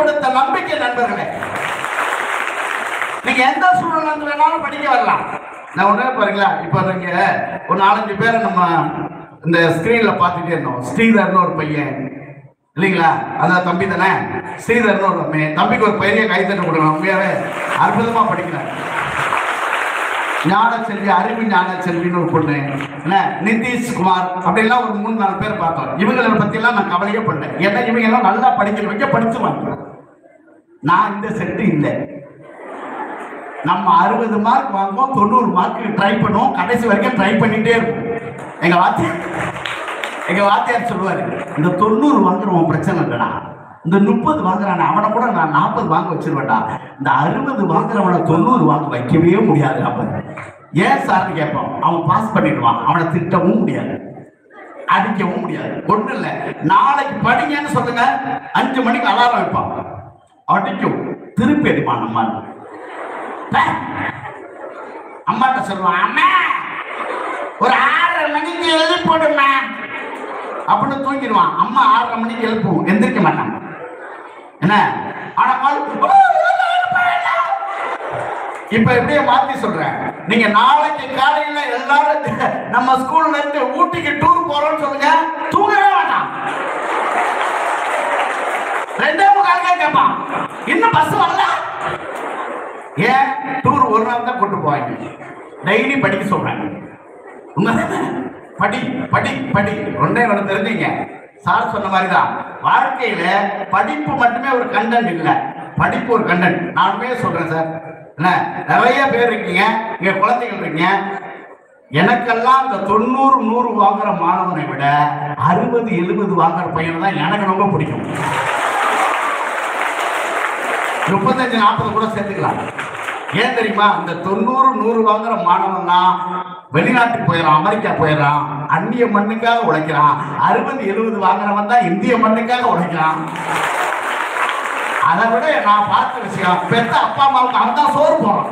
கொடுத்த நம்பிக்கை நண்பர்களே நீங்க எந்த சூழ்நிலை இருந்து வேணாலும் படிக்க வரலாம் நான் ஒண்ணே பாருங்களா இப்போ நீங்க ஒரு நாலஞ்சு பேரை நம்ம இந்த ஸ்கிரீன்ல பார்த்துட்டே இருந்தோம் ஸ்ரீதர்னு ஒரு பையன் இல்லைங்களா அதான் தம்பி தானே ஸ்ரீதர்னு ஒரு பையன் தம்பிக்கு ஒரு பெரிய கைத்தட்டு கொடுக்கணும் உண்மையாவே அற்புதமா படிக்கிறார் ஞானச்செல்வி அறிவு ஞானச்செல்வின்னு ஒரு பொண்ணு என்ன நிதிஷ்குமார் அப்படிலாம் ஒரு மூணு நாலு பேர் பார்த்தோம் இவங்களை பத்திலாம் நான் கவலையே பண்ணேன் ஏன்னா இவங்க எல்லாம் நல்லா படிக்கிறவங்க படிச்சு வாங்க நான் இந்த செட்டு இல்லை நம்ம அறுபது மார்க் வாங்குவோம் தொண்ணூறு மார்க்கு ட்ரை பண்ணுவோம் கடைசி வரைக்கும் ட்ரை பண்ணிட்டே இருப்போம் எங்க வாத்தியார் எங்க வாத்தியார் சொல்லுவாரு இந்த தொண்ணூறு வாங்குறவன் பிரச்சனை இல்லைடா இந்த முப்பது வாங்குறானே அவனை கூட நான் நாற்பது வாங்க வச்சிருவேன்டா இந்த அறுபது வாங்குறவனை தொண்ணூறு வாங்க வைக்கவே முடியாது அப்ப ஏன் சார்னு கேட்போம் அவன் பாஸ் பண்ணிடுவான் அவனை திட்டவும் முடியாது அடிக்கவும் முடியாது ஒண்ணு இல்ல நாளைக்கு படிங்கன்னு சொல்லுங்க அஞ்சு மணிக்கு அலாரம் வைப்பான் அடிக்கும் திருப்பி அடிப்பான் நம்ம பே. அம்மாட்ட சொல்லுவான் அம்மா ஒரு ஆறரை மணிக்கு எழுதி போடுமா அப்படின்னு தூங்கிடுவான் அம்மா ஆறரை மணிக்கு எழுப்புவோம் எந்திரிக்க மாட்டாங்க என்ன ஆனா பால், இப்ப எப்படியே மாத்தி சொல்றேன் நீங்க நாளைக்கு காலையில எல்லாரும் நம்ம ஸ்கூல்ல இருந்து ஊட்டிக்கு டூர் போறோம்னு சொல்லுங்க தூங்கவே வேண்டாம் ரெண்டே முக்காலுக்கே கேட்பான் இன்னும் பஸ் வரல ஏன் டூர் ஒரு நாள் தான் கூட்டு போவாங்க டெய்லி படிக்க சொல்றாங்க உண்மைதானே? படி படி படி ஒன்றே ஒன்று தெரிஞ்சுங்க சார் சொன்ன மாதிரி தான் வாழ்க்கையில படிப்பு மட்டுமே ஒரு கண்டென்ட் இல்லை படிப்பு ஒரு கண்டென்ட் நானுமே சொல்றேன் சார் என்ன நிறைய பேர் இருக்கீங்க இங்க குழந்தைகள் இருக்கீங்க எனக்கெல்லாம் இந்த தொண்ணூறு நூறு வாங்குற மாணவனை விட அறுபது எழுபது வாங்குற பையனை தான் எனக்கு ரொம்ப பிடிக்கும் முப்பத்தஞ்சு நாற்பது கூட சேர்த்துக்கலாம் ஏன் தெரியுமா இந்த தொண்ணூறு நூறு வாங்குற மாணவன்னா வெளிநாட்டுக்கு போயிடறான் அமெரிக்கா போயிடறான் அந்நிய மண்ணுக்காக உழைக்கிறான் அறுபது எழுபது வாங்குறவன் தான் இந்திய மண்ணுக்காக உழைக்கிறான் அதை விட நான் பார்த்த விஷயம் பெத்த அப்பா அம்மாவுக்கு அவன் தான் சோறு போறான்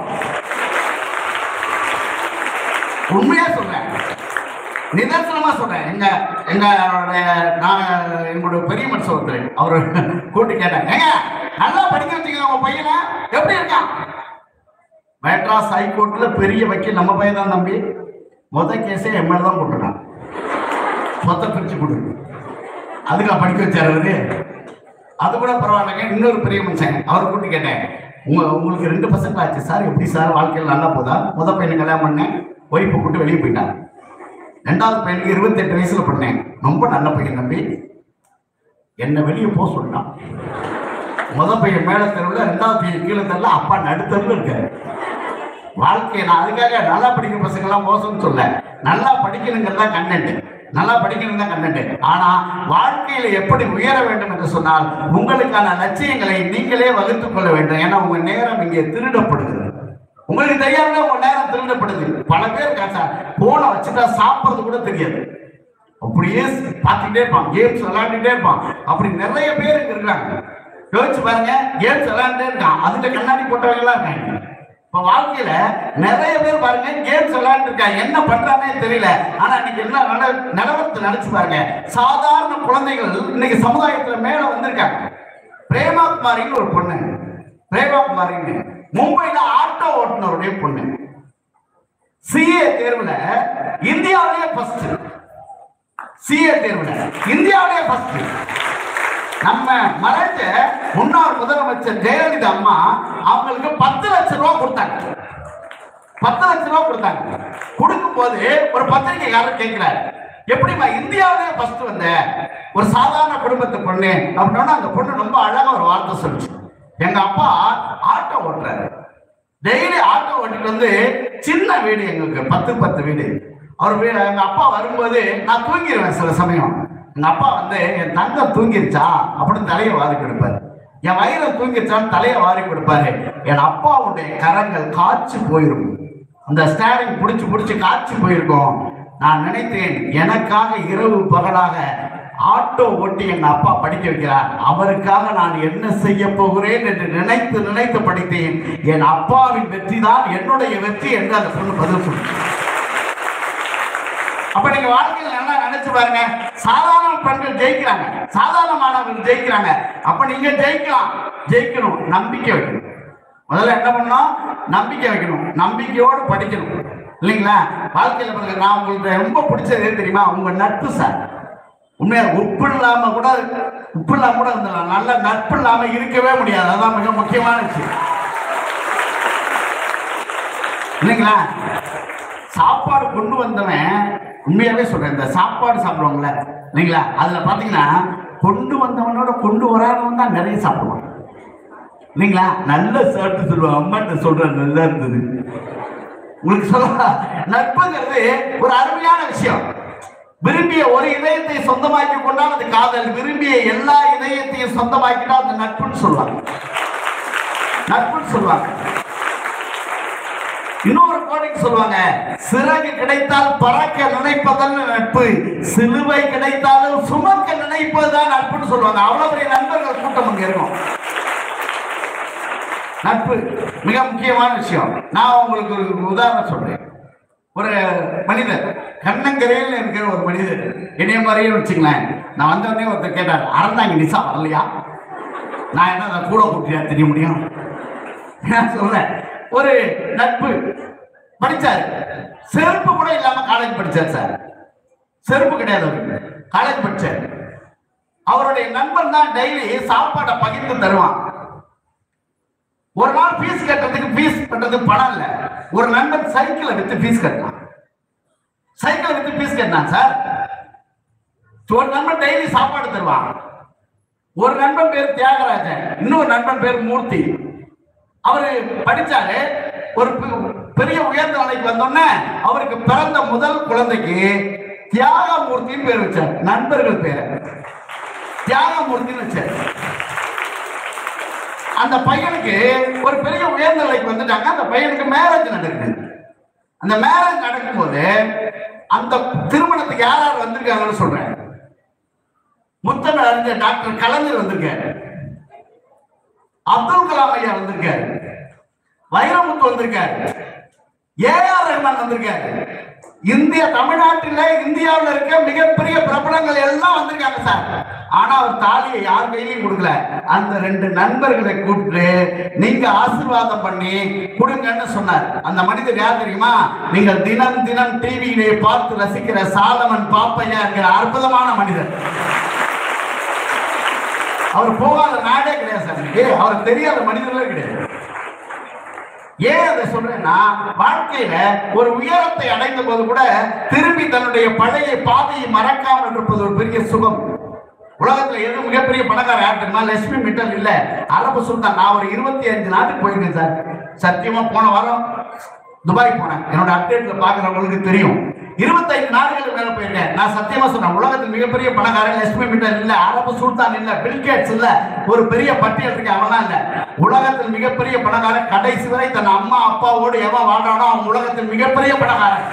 உண்மையா சொல்றேன் நிதர்சனமா சொல்றேன் எங்க எங்க நான் எங்களுடைய பெரிய மனுஷன் ஒருத்தர் அவரு கூட்டி கேட்டேன் ஏங்க நல்லா படிக்க வச்சுக்கோங்க உங்க பையனை எப்படி இருக்கான் மெட்ராஸ் ஹைகோர்ட்ல பெரிய வக்கீல் நம்ம பையன் தான் தம்பி முத கேஸே எம்எல்ஏ தான் போட்டுட்டான் சொத்தை பிரிச்சு கொடு அதுக்கு படிக்க வச்சாரு அவரு அது கூட பரவாயில்லைங்க இன்னொரு பெரிய மனுஷன் அவரை கூட்டி கேட்டேன் உங்க உங்களுக்கு ரெண்டு பசங்க ஆச்சு சார் எப்படி சார் வாழ்க்கையில் நல்லா போதா முத பையனை கல்யாணம் பண்ணேன் ஒய்ஃபை கூட்டு வெளியே போயிட்டான் ரெண்டாவது பையனுக்கு இருபத்தெட்டு வயசுல பண்ணேன் ரொம்ப நல்ல பையன் தம்பி என்னை வெளியே போக சொல்லிட்டான் முத பையன் மேல தெருவில் ரெண்டாவது பையன் கீழே தெருல அப்பா நடுத்தருவில் இருக்காரு வாழ்க்கையை நான் அதுக்காக நல்லா படிக்கிற பசங்க எல்லாம் மோசம்னு சொல்ல நல்லா படிக்கணுங்கிறது தான் கண்டென்ட் நல்லா படிக்கணும் தான் கண்டென்ட் ஆனா வாழ்க்கையில எப்படி உயர வேண்டும் என்று சொன்னால் உங்களுக்கான லட்சியங்களை நீங்களே வகுத்துக் கொள்ள வேண்டும் ஏன்னா உங்க நேரம் இங்கே திருடப்படுகிறது உங்களுக்கு தெரியாம உங்க நேரம் திருடப்படுது பல பேர் காசா போனை வச்சுட்டா சாப்பிடுறது கூட தெரியாது அப்படியே பார்த்துட்டே இருப்பான் கேம்ஸ் விளையாண்டுட்டே இருப்பான் அப்படி நிறைய பேர் இங்க இருக்காங்க யோசிச்சு பாருங்க கேம்ஸ் விளையாண்டுட்டே இருக்கான் அதுல கண்ணாடி போட்டவங்க எல்லாம் இருக்காங்க இப்ப வாழ்க்கையில நிறைய பேர் பாருங்க கேம்ஸ் விளையாண்டு இருக்காங்க என்ன பண்றானே தெரியல ஆனா இன்னைக்கு என்ன நட நிலவரத்தை நினைச்சு பாருங்க சாதாரண குழந்தைகள் இன்னைக்கு சமுதாயத்துல மேல வந்திருக்காங்க பிரேமா குமாரின்னு ஒரு பொண்ணு பிரேமா குமாரின்னு மும்பைல ஆட்டோ ஓட்டுநருடைய பொண்ணு சிஏ தேர்வுல இந்தியாவிலேயே ஃபர்ஸ்ட் சிஏ தேர்வுல இந்தியாவிலேயே ஃபர்ஸ்ட் நம்ம மறைஞ்ச முன்னாள் முதலமைச்சர் ஜெயலலிதா அம்மா அவங்களுக்கு பத்து லட்சம் ரூபாய் கொடுத்தாங்க பத்து லட்சம் ரூபாய் கொடுத்தாங்க கொடுக்கும் போது ஒரு பத்திரிகைக்காரர் கேட்கிறாரு எப்படிம்மா இந்தியாவிலே ஃபர்ஸ்ட் வந்த ஒரு சாதாரண குடும்பத்து பொண்ணு அப்படின்னா அந்த பொண்ணு ரொம்ப அழகா ஒரு வார்த்தை சொல்லுச்சு எங்க அப்பா ஆட்டோ ஓட்டுறாரு டெய்லி ஆட்டோ ஓட்டிட்டு வந்து சின்ன வீடு எங்களுக்கு பத்து பத்து வீடு அவர் வீடு எங்க அப்பா வரும்போது நான் தூங்கிடுவேன் சில சமயம் எங்க அப்பா வந்து என் தங்கம் தூங்கிருச்சா அப்படின்னு தலையை வாரி கொடுப்பாரு என் வயிறு தூங்கிருச்சான்னு தலையை வாரி கொடுப்பாரு என் அப்பாவுடைய கரங்கள் காய்ச்சி போயிரும் அந்த ஸ்டேரிங் பிடிச்சி பிடிச்சி காய்ச்சி போயிருக்கும் நான் நினைத்தேன் எனக்காக இரவு பகலாக ஆட்டோ ஓட்டி என் அப்பா படிக்க வைக்கிறார் அவருக்காக நான் என்ன செய்ய போகிறேன் என்று நினைத்து நினைத்து படித்தேன் என் அப்பாவின் வெற்றி தான் என்னுடைய வெற்றி என்று அந்த பொண்ணு பதில் சொல்லு அப்ப நீங்க வாழ்க்கையில் நல்லா நினைச்சு நினைச்சு பாருங்க சாதாரண பெண்கள் ஜெயிக்கிறாங்க சாதாரண மாணவர்கள் ஜெயிக்கிறாங்க அப்ப நீங்க ஜெயிக்கலாம் ஜெயிக்கணும் நம்பிக்கை வைக்கணும் முதல்ல என்ன பண்ணணும் நம்பிக்கை வைக்கணும் நம்பிக்கையோடு படிக்கணும் இல்லைங்களா வாழ்க்கையில பாருங்க நான் உங்களுக்கு ரொம்ப பிடிச்சது எது தெரியுமா உங்க நட்பு சார் உண்மையா உப்பு இல்லாம கூட உப்பு இல்லாம கூட இருந்துடலாம் நல்ல நட்பு இல்லாம இருக்கவே முடியாது அதான் மிக முக்கியமான விஷயம் இல்லைங்களா சாப்பாடு கொண்டு வந்தவன் உண்மையாவே சொல்றேன் இந்த சாப்பாடு சாப்பிடுவாங்கல்ல இல்லைங்களா அதுல பாத்தீங்கன்னா கொண்டு வந்தவனோட கொண்டு வராதவன் தான் நிறைய சாப்பிடுவான் இல்லைங்களா நல்ல சாப்பிட்டு சொல்லுவான் அம்மாட்ட சொல்றேன் நல்லா இருந்தது உங்களுக்கு சொல்ல நட்புங்கிறது ஒரு அருமையான விஷயம் விரும்பிய ஒரு இதயத்தை சொந்தமாக்கி கொண்டால் அது காதல் விரும்பிய எல்லா இதயத்தையும் சொந்தமாக்கிட்டா அது நட்புன்னு சொல்லுவாங்க நட்புன்னு சொல்லுவாங்க இன்னொரு கோடிக்கு சொல்லுவாங்க சிறகு கிடைத்தால் பறக்க நினைப்பதல்ல நட்பு சிலுவை கிடைத்தாலும் சுமக்க நினைப்பதுதான் நட்புன்னு சொல்லுவாங்க அவ்வளவு பெரிய நண்பர்கள் கூட்டம் அங்க இருக்கும் நட்பு மிக முக்கியமான விஷயம் நான் உங்களுக்கு ஒரு உதாரணம் சொல்றேன் ஒரு மனிதர் கண்ணங்கரையில் இருக்கிற ஒரு மனிதர் என்னைய மாதிரியே வச்சுங்களேன் நான் வந்த உடனே ஒருத்தர் கேட்டார் அறந்தாங்க நிசா வரலையா நான் என்ன அதை கூட கூட்டியா தெரிய முடியும் நான் சொல்றேன் ஒரு நட்பு படிச்சாரு செருப்பு கூட இல்லாம காலேஜ் படிச்சார் சார் செருப்பு கிடையாது அவருக்கு காலேஜ் படிச்சார் அவருடைய நண்பன் தான் டெய்லி சாப்பாடை பகிர்ந்து தருவான் ஒரு நாள் ஃபீஸ் கட்டுறதுக்கு ஃபீஸ் பண்றதுக்கு பணம் இல்ல ஒரு நண்பன் சைக்கிளை வித்து ஃபீஸ் கட்டினான் சைக்கிளை வித்து ஃபீஸ் கட்டினான் சார் ஒரு நண்பன் டெய்லி சாப்பாடு தருவான் ஒரு நண்பன் பேர் தியாகராஜன் இன்னொரு நண்பன் பேர் மூர்த்தி அவரு படிச்சாரு ஒரு பெ- பெரிய உயர்ந்த நிலைக்கு வந்தோடனே அவருக்கு பிறந்த முதல் குழந்தைக்கு தியாகமூர்த்தின்னு பேர் வச்சார் நண்பர்கள் பேரு தியாகமூர்த்தின்னு வச்சார் அந்த பையனுக்கு ஒரு பெரிய உயர்ந்த நிலைக்கு வந்துட்டாங்க அந்த பையனுக்கு மேரேஜ் நடக்குது அந்த மேரேஜ் நடக்கும்போது அந்த திருமணத்துக்கு யார் யார் வந்திருக்காங்கன்னு சொல்றேன் முத்தமிழ் அறிஞர் டாக்டர் கலைஞர் வந்திருக்காரு அப்துல் கலாம் ஐயா வந்திருக்காரு வைரமுத்து வந்திருக்காரு ஏஆர் ரஹ்மான் வந்திருக்காரு இந்திய தமிழ்நாட்டில இந்தியாவுல இருக்க மிகப்பெரிய பிரபலங்கள் எல்லாம் வந்திருக்காங்க சார் ஆனா அவர் தாலியை யார் கையிலையும் கொடுக்கல அந்த ரெண்டு நண்பர்களை கூப்பிட்டு நீங்க ஆசீர்வாதம் பண்ணி கொடுங்கன்னு சொன்னார் அந்த மனிதர் யார் தெரியுமா நீங்கள் தினம் தினம் டிவியிலே பார்த்து ரசிக்கிற சாலமன் பாப்பையா என்கிற அற்புதமான மனிதர் அவர் போகாத நாடே கிடையாது சார் இன்னைக்கு. அவருக்கு தெரியாத மனிதர்களே கிடையாது ஏன் அதை சொல்றேன்னா வாழ்க்கையில ஒரு உயரத்தை அடைந்த போது கூட திரும்பி தன்னுடைய பழைய பாதையை மறக்காமல் இருப்பது ஒரு பெரிய சுகம் உலகத்துல எது மிகப்பெரிய பணக்கார யார் தெரியுமா லட்சுமி மிட்டல் இல்ல அரபு சுல்தான் நான் ஒரு இருபத்தி அஞ்சு நாட்டுக்கு போயிருக்கேன் சார் சத்தியமா போன வாரம் துபாய் போனேன் என்னோட அப்டேட்ல பாக்குறவங்களுக்கு தெரியும் இருபத்தைந்து நாடுகளுக்கு மேல போயிருக்கேன் நான் சத்தியமா சொன்னேன் உலகத்தில் மிகப்பெரிய பணக்காரன் லட்சுமி மிட்டல் இல்ல அரபு சுல்தான் இல்ல பில்கேட்ஸ் இல்ல ஒரு பெரிய பட்டியல் இருக்கு அவன் இல்ல உலகத்தில் மிகப்பெரிய பணக்காரன் கடைசி வரை தன் அம்மா அப்பாவோடு எவன் வாழ்றானோ அவன் உலகத்தில் மிகப்பெரிய பணக்காரன்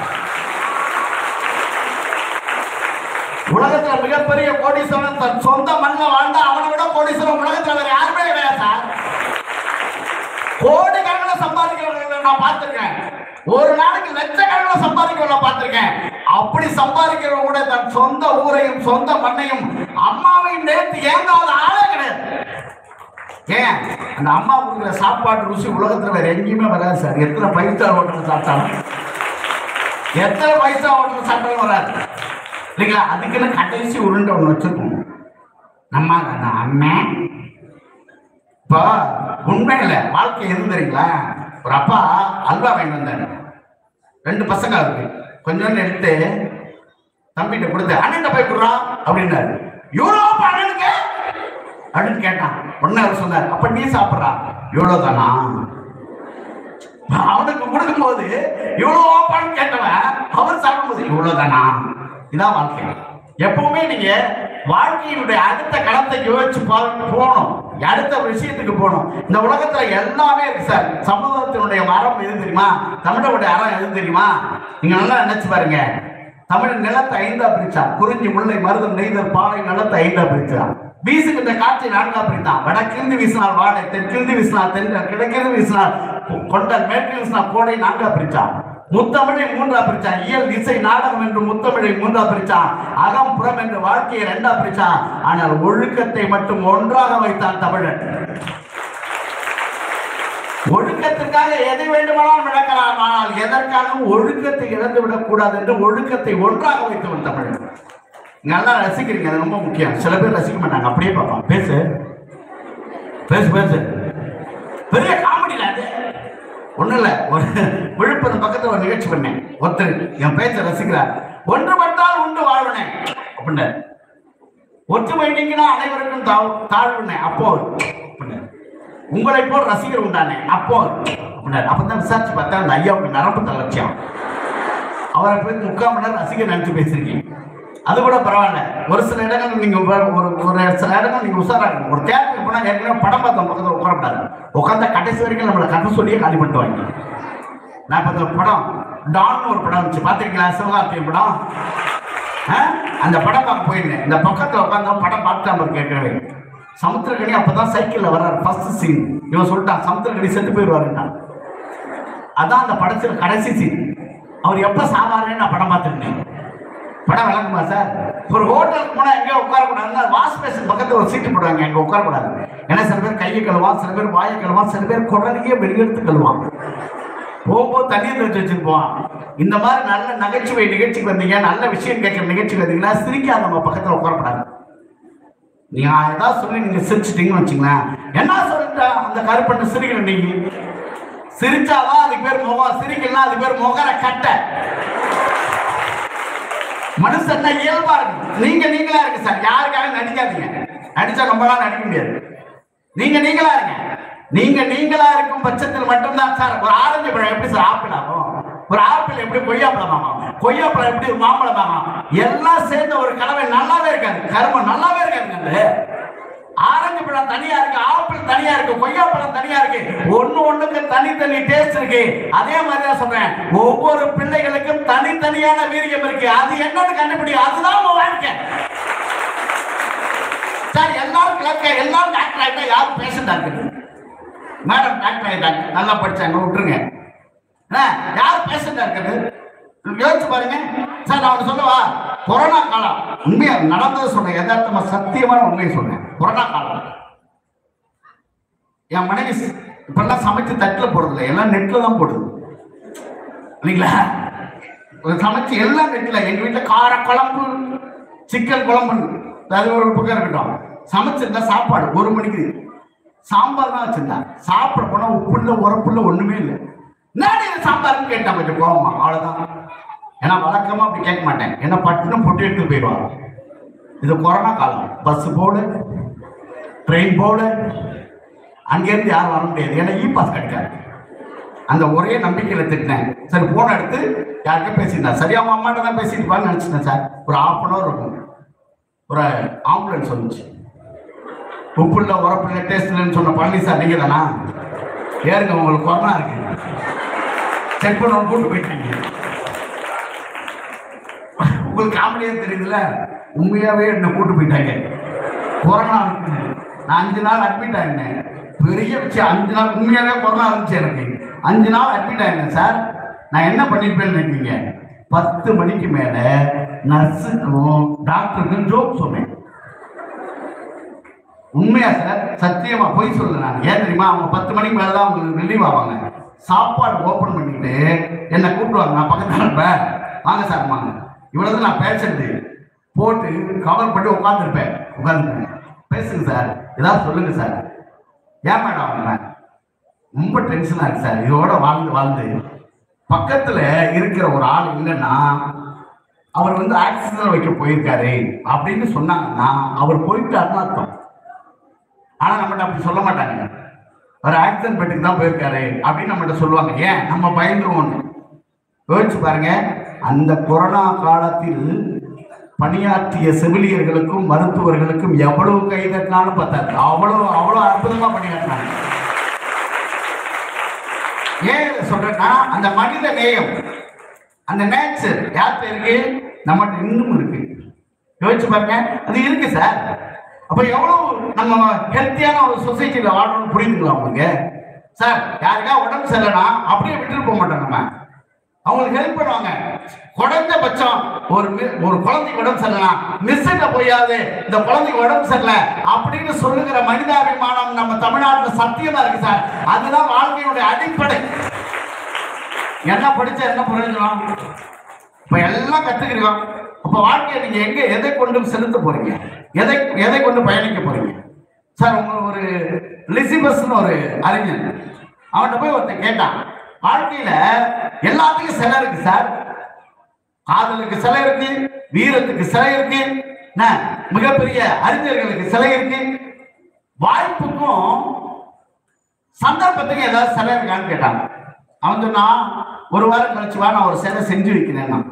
உலகத்துல மிகப்பெரிய கோடீஸ்வரன் தன் சொந்த மண்ணில் வாழ்ந்தா அவனை விட கோடீஸ்வரன் உலகத்துல வேற யாருமே கிடையாது சார் கோடிக்கணக்கில் சம்பாதிக்கிறவர்களை நான் பார்த்திருக்கேன் ஒரு நாளைக்கு லட்சக்கணக்கில் சம்பாதிக்கிறவங்கள பார்த்திருக்கேன் அப்படி சம்பாதிக்கிறவங்க கூட தன் சொந்த ஊரையும் சொந்த மண்ணையும் அம்மாவையும் நேர்த்து ஏங்காத ஆளே கிடையாது ஏன் அந்த அம்மா கொடுக்குற சாப்பாட்டு ருசி உலகத்துல வேற எங்கேயுமே வராது சார் எத்தனை ஃபைவ் ஸ்டார் ஹோட்டல் சாப்பிட்டாலும் எத்தனை ஃபைவ் ஸ்டார் ஹோட்டல் சாப்பிட்டாலும் வராது இல்லைங்களா அதுக்குன்னு கடைசி உருண்டை ஒன்று வச்சிருக்கோம் நம்ம அந்த அண்ணன் இப்போ உண்மையில வாழ்க்கை எது தெரியுங்களா ஒரு அப்பா அல்வா வாங்கி வந்தாரு ரெண்டு பசங்க இருக்கு கொஞ்சோண்டு எடுத்து தம்பிகிட்ட கொடுத்து அண்ணன் போய் கொடுறா அப்படின்னாரு இவ்வளோ அண்ணனுக்கு அப்படின்னு கேட்டான் உடனே அவர் சொன்னார் அப்ப நீ சாப்பிட்றா இவ்வளோ தானா அவனுக்கு கொடுக்கும்போது இவ்வளோ பணம் கேட்டவன் அவர் சாப்பிடும்போது இவ்வளோ தானா இதான் வாழ்க்கை எப்பவுமே நீங்க வாழ்க்கையினுடைய அடுத்த கடத்தை யோசிச்சு பார்த்து போகணும் அடுத்த விஷயத்துக்கு போகணும் இந்த உலகத்துல எல்லாமே இருக்கு சார் சமூகத்தினுடைய மரம் எது தெரியுமா தமிழனுடைய அறம் எது தெரியுமா நீங்க நல்லா நினைச்சு பாருங்க தமிழ் நிலத்தை ஐந்தா பிரிச்சான் குறிஞ்சி முல்லை மருதம் நெய்தல் பாலை நிலத்தை ஐந்தா பிரிச்சான் வீசுகின்ற காற்றை நான்கா பிரித்தான் வடக்கிருந்து வீசினால் வாடை தெற்கிருந்து வீசினால் தென்றல் கிழக்கிருந்து வீசினால் கொண்டல் மேற்கு வீசினால் கோடை நான்கா பிரிச்சான் முத்தமிழை மூன்றா பிரிச்சான் இயல் இசை நாடகம் என்று முத்தமிழை மூன்றா பிரிச்சான் அகம் புறம் என்று வாழ்க்கையை ரெண்டா பிரிச்சான் ஆனால் ஒழுக்கத்தை மட்டும் ஒன்றாக வைத்தான் தமிழன் ஒழுக்கத்திற்காக எதை வேண்டுமானாலும் நடக்கலாம் ஆனால் எதற்காகவும் ஒழுக்கத்தை இழந்து விடக்கூடாது என்று ஒழுக்கத்தை ஒன்றாக வைத்தவன் தமிழன் நல்லா ரசிக்கிறீங்க அது ரொம்ப முக்கியம் சில பேர் ரசிக்க மாட்டாங்க அப்படியே பார்ப்பான் பேசு பேசு பேசு பெரிய காமெடியில் அது ஒண்ணும் இல்ல ஒரு விழுப்புரம் பக்கத்துல ஒரு நிகழ்ச்சி பண்ணேன் ஒருத்தர் என் பேச்ச ரசிக்கிறார் ஒன்றுபட்டால் உண்டு வாழ்வனே அப்படின்னு ஒற்றுமை நீங்கினா அனைவருக்கும் தாழ் தாழ்வுனே அப்போ அப்படின்னாரு. உங்களை போல் ரசிகர் உண்டானே அப்போ அப்படின்னாரு. அப்பதான் விசாரிச்சு பார்த்தா அந்த ஐயாவுக்கு நரம்பு தளர்ச்சியம் அவரை போய் முக்கால் மணி நேரம் ரசிகர் நினைச்சு பேசிருக்கீங்க அது கூட பரவாயில்ல ஒரு சில இடங்கள் நீங்க ஒரு ஒரு- ஒரு சில இடங்கள் நீங்க உஷாரா இருக்கணும் ஒரு தேட்டருக்கு போனா ஏற்கனவே படம் பார்த்த பக்கத்துல உட்காரக்கூடாது உட்காந்தா கடைசி வரைக்கும் நம்மளை கதை சொல்லியே காலி பண்ணிட்டு நான் இப்ப இந்த படம் டான் ஒரு படம் வந்துச்சு பாத்திருக்கீங்களா சிவகார்த்திகேயன் படம் ஆ? அந்த படம் பார்க்க போயிருந்தேன் இந்த பக்கத்துல உட்காந்தா படம் பார்த்தாம கேட்கவே சமுத்திரக்கணி அப்பதான் சைக்கிள்ல வர்றாரு ஃபர்ஸ்ட் சீன் இவன் சொல்லிட்டான் சமுத்திரக்கணி செத்து போயிடுவாருன்ட்டான் அதான் அந்த படத்துல கடைசி சீன் அவர் எப்ப சாவாருன்னு நான் படம் பார்த்துருந்தேன் படம் விளங்குமா சார் ஒரு ஹோட்டலுக்கு போனா எங்கேயோ உட்காரக்கூடாதுன்னா வாஷ் பேஷன் பக்கத்துல ஒரு சீட்டு போடுவாங்க எங்க உட்காரக்கூடாது ஏன்னா சில பேர் கையை கழுவான் சில பேர் வாயை கழுவான் சில பேர் குடலையே வெளியெடுத்து கழுவான் போகும்போது தண்ணீர் வச்சு வச்சிருப்போம் இந்த மாதிரி நல்ல நகைச்சுவை நிகழ்ச்சிக்கு வந்தீங்க நல்ல விஷயம் கேட்கிற நிகழ்ச்சிக்கு வந்தீங்கன்னா சிரிக்காத நம்ம பக்கத்துல உட்காரப்படாது நீங்க ஏதாவது சொல்லி நீங்க சிரிச்சிட்டீங்கன்னு வச்சுங்களேன் என்ன சொல்லிட்டா அந்த கருப்பண்ண சிரிக்கிற நீங்க சிரிச்சாதான் அதுக்கு பேர் முகம் சிரிக்கலாம் அது பேர் முகர கட்ட மனுஷன் தான் இயல்பா இருக்கு நீங்க நீங்களா இருக்கு சார் யாருக்காக நடிக்காதீங்க நடிச்சா நம்மளால நடிக்க முடியாது நீங்க நீங்களா இருங்க நீங்க நீங்களா இருக்கும் பட்சத்தில் மட்டும்தான் சார் ஒரு ஆரஞ்சு பழம் எப்படி சார் ஆப்பிள் ஆகும் ஒரு ஆப்பிள் எப்படி கொய்யாப்பழம் ஆகும் கொய்யாப்பழம் எப்படி ஒரு மாம்பழம் ஆகும் எல்லாம் சேர்ந்த ஒரு கலவை நல்லாவே இருக்காது கருமம் நல்லாவே இருக்காதுங்க அது. ஆரஞ்சு பழம் தனியா இருக்கு ஆப்பிள் தனியா இருக்கு கொய்யாப்பழம் தனியா இருக்கு ஒண்ணு ஒண்ணுக்கு தனித்தனி டேஸ்ட் இருக்கு அதே மாதிரி தான் சொல்றேன் ஒவ்வொரு பிள்ளைகளுக்கும் தனித்தனியான வீரியம் இருக்கு அது என்னன்னு கண்டுபிடி அதுதான் உன் வாழ்க்கை சார் எல்லாரும் கிளக்க எல்லாரும் டாக்டர் ஆயிட்டா யாரும் பேஷண்டா இருக்குது மேடம் டாக்டர் ஆயிட்டாங்க நல்லா படிச்சாங்க விட்டுருங்க என்ன, யார் பேஷண்டா இருக்குது யோசிச்சு பாருங்க சார் நான் ஒண்ணு சொல்லவா கொரோனா காலம் உண்மையா நடந்ததை சொன்னேன் யதார்த்தமா சத்தியமான உண்மையை சொன்னேன் கொரோனா காலம் என் மனைவி ஸ்- இப்பெல்லாம் சமைச்சு தட்டில் போடுறதில்ல எல்லாம் நெட்ல தான் போடுது இல்லைங்களா ஒரு சமைச்சு எல்லாம் நெட்ல எங்க வீட்டுல கார குழம்பு சிக்கன் குழம்பு அது ஒரு பக்கம் இருக்கட்டும் சமைச்சிருந்தா சாப்பாடு ஒரு மணிக்கு சாம்பார் தான் வச்சிருந்தேன் சாப்பிட போனா உப்பு இல்லை உரப்பு இல்லை ஒண்ணுமே இல்லை நான் இது சாம்பார்னு கேட்டேன் கொஞ்சம் கோவமா அவ்வளவுதான் ஏன்னா வழக்கமா அப்படி கேட்க மாட்டேன் ஏன்னா பட்டுன்னு பொட்டு எடுத்து போயிடுவாங்க இது கொரோனா காலம் பஸ் போடு ட்ரெயின் போடு அங்கேருந்து யாரும் வர முடியாது ஏன்னா இ பாஸ் கிடைக்காது அந்த ஒரே நம்பிக்கையில திட்டினேன் சரி போன் எடுத்து யார்கிட்ட பேசியிருந்தேன் சரியா அவங்க அம்மாட்ட தான் பேசிட்டு பான்னு நினைச்சிட்டேன் சார் ஒரு ஹாஃப் அன் ஹவர் இருக்கும் ஒரு ஆம்புலன்ஸ் வந்துச்சு உப்பு இல்லை உரப்பு இல்லை டேஸ்ட் இல்லைன்னு சொன்ன பழனி சார் நீங்க தானா ஏறுங்க உங்களுக்கு கொரோனா இருக்கு செக் பண்ண கூட்டு போயிட்டீங்க உங்களுக்கு காமெடியா தெரியுதுல்ல உண்மையாவே என்ன கூட்டு போயிட்டாங்க கொரோனா இருக்குன்னு. நான் அஞ்சு நாள் அட்மிட் ஆயிருந்தேன் பெரிய விஷயம் அஞ்சு நாள் உண்மையாவே கொரோனா இருந்துச்சு எனக்கு அஞ்சு நாள் அட்மிட் ஆயிருந்தேன் சார் நான் என்ன பண்ணிருப்பேன்னு நினைக்கிறீங்க பத்து மணிக்கு மேல நர்ஸுக்கும் டாக்டருக்கும் ஜோக் சொன்னேன் உண்மையா சார் சத்தியமா பொய் சொல்லல நான் ஏன் தெரியுமா அவங்க பத்து மணிக்கு மேல தான் அவங்களுக்கு ரிலீவ் ஆவாங்க சாப்பாடு ஓபன் பண்ணிட்டு என்னை கூப்பிடுவாங்க நான் பக்கத்துல இருப்பேன் வாங்க சார் வாங்க இவ்வளவு நான் பேசுறது போட்டு கவர் பண்ணி உட்காந்துருப்பேன் உட்காந்துருப்பேன் பேசுங்க சார் ஏதாவது சொல்லுங்க சார் ஏன் மேடம் அவங்க ரொம்ப டென்ஷனா இருக்கு சார் இதோட வாழ்ந்து வாழ்ந்து பக்கத்துல இருக்கிற ஒரு ஆள் இல்லைன்னா அவர் வந்து ஆக்சிஜன் வைக்க போயிருக்காரு அப்படின்னு சொன்னாங்கன்னா அவர் போயிட்டாருன்னு அர்த்தம் ஆனா நம்மகிட்ட அப்படி சொல்ல மாட்டாங்க ஒரு ஆக்சிடென்ட் பெட்டுக்கு தான் போயிருக்காரு அப்படின்னு நம்மகிட்ட சொல்லுவாங்க ஏன் நம்ம பயந்துருவோம் யோசிச்சு பாருங்க அந்த கொரோனா காலத்தில் பணியாற்றிய செவிலியர்களுக்கும் மருத்துவர்களுக்கும் எவ்வளவு கைதட்டினாலும் பத்தாது அவ்வளவு அவ்வளவு அற்புதமா பணியாற்றினாங்க ஏன் இதை சொல்றேன்னா அந்த மனித நேயம் அந்த நேச்சர் யார்கிட்ட இருக்கு நம்மகிட்ட இன்னும் இருக்கு யோசிச்சு பாருங்க அது இருக்கு சார் அப்ப எவ்வளவு நம்ம ஹெல்த்தியான ஒரு சொசைட்டில வாழணும்னு புரியுதுங்களா உங்களுக்கு சார் யாருக்கா உடம்பு சரியில்லைனா அப்படியே விட்டுட்டு போக மாட்டோம் நம்ம அவங்களுக்கு ஹெல்ப் பண்ணுவாங்க குறைஞ்சபட்சம் ஒரு மி- ஒரு குழந்தைக்கு உடம்பு சரியில்லாம் மிஸ்ஸிட்ட போயாது இந்த குழந்தைக்கு உடம்பு சரியில்லை அப்படின்னு சொல்லுகிற மனிதாபிமானம் நம்ம தமிழ்நாட்டுல சத்தியமா இருக்கு சார் அதுதான் வாழ்க்கையுடைய அடிப்படை என்ன படிச்சா என்ன பிரயோஜனம் இப்ப எல்லாம் கத்துக்கிறோம் அப்ப வாழ்க்கையை நீங்க எங்க எதை கொண்டு செலுத்த போறீங்க எதை எதை கொண்டு பயணிக்க போறீங்க சார் உங்களுக்கு ஒரு லிசிபஸ்னு ஒரு அறிஞர் அவன்கிட்ட போய் ஒருத்தன் கேட்டான் வாழ்க்கையில எல்லாத்துக்கும் சிலை இருக்கு சார் காதலுக்கு சிலை இருக்கு வீரத்துக்கு சிலை இருக்கு என்ன, மிகப்பெரிய அறிஞர்களுக்கு சிலை இருக்கு வாய்ப்புக்கும் சந்தர்ப்பத்துக்கு ஏதாவது சிலை இருக்கான்னு கேட்டான் அவன் சொன்னான் ஒரு வாரம் கழிச்சு வா நான் ஒரு சிலை செஞ்சு வைக்கிறேன்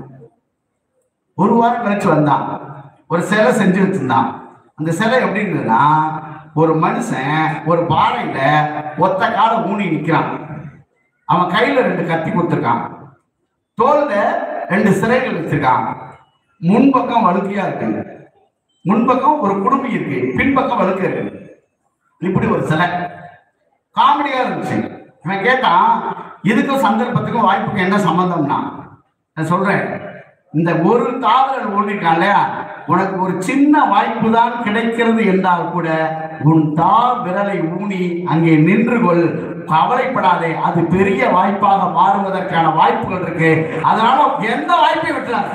ஒரு வாரம் கழிச்சு வந்தான் ஒரு சிலை செஞ்சு வச்சிருந்தான் அந்த சிலை எப்படி இருந்ததுன்னா ஒரு மனுஷன் ஒரு பாறையில ஒத்த காலை ஊனி நிக்கிறான் அவன் கையில ரெண்டு கத்தி கொடுத்துருக்கான் தோல்ல ரெண்டு சிறைகள் வச்சிருக்கான் முன்பக்கம் வழுக்கையா இருக்கு முன்பக்கம் ஒரு குடுமி இருக்கு பின்பக்கம் வழுக்க இருக்கு இப்படி ஒரு சிலை காமெடியா இருந்துச்சு இவன் கேட்டான் இதுக்கும் சந்தர்ப்பத்துக்கும் வாய்ப்புக்கும் என்ன சம்பந்தம்னா நான் சொல்றேன் இந்த ஒரு தாவரல் ஓடிட்டான் இல்லையா உனக்கு ஒரு சின்ன வாய்ப்பு தான் கிடைக்கிறது என்றால் கூட உன் தா விரலை ஊனி அங்கே நின்று கொள் கவலைப்படாதே அது பெரிய வாய்ப்பாக மாறுவதற்கான வாய்ப்புகள் இருக்கு அதனால எந்த வாய்ப்பையும் விட்டுறாங்க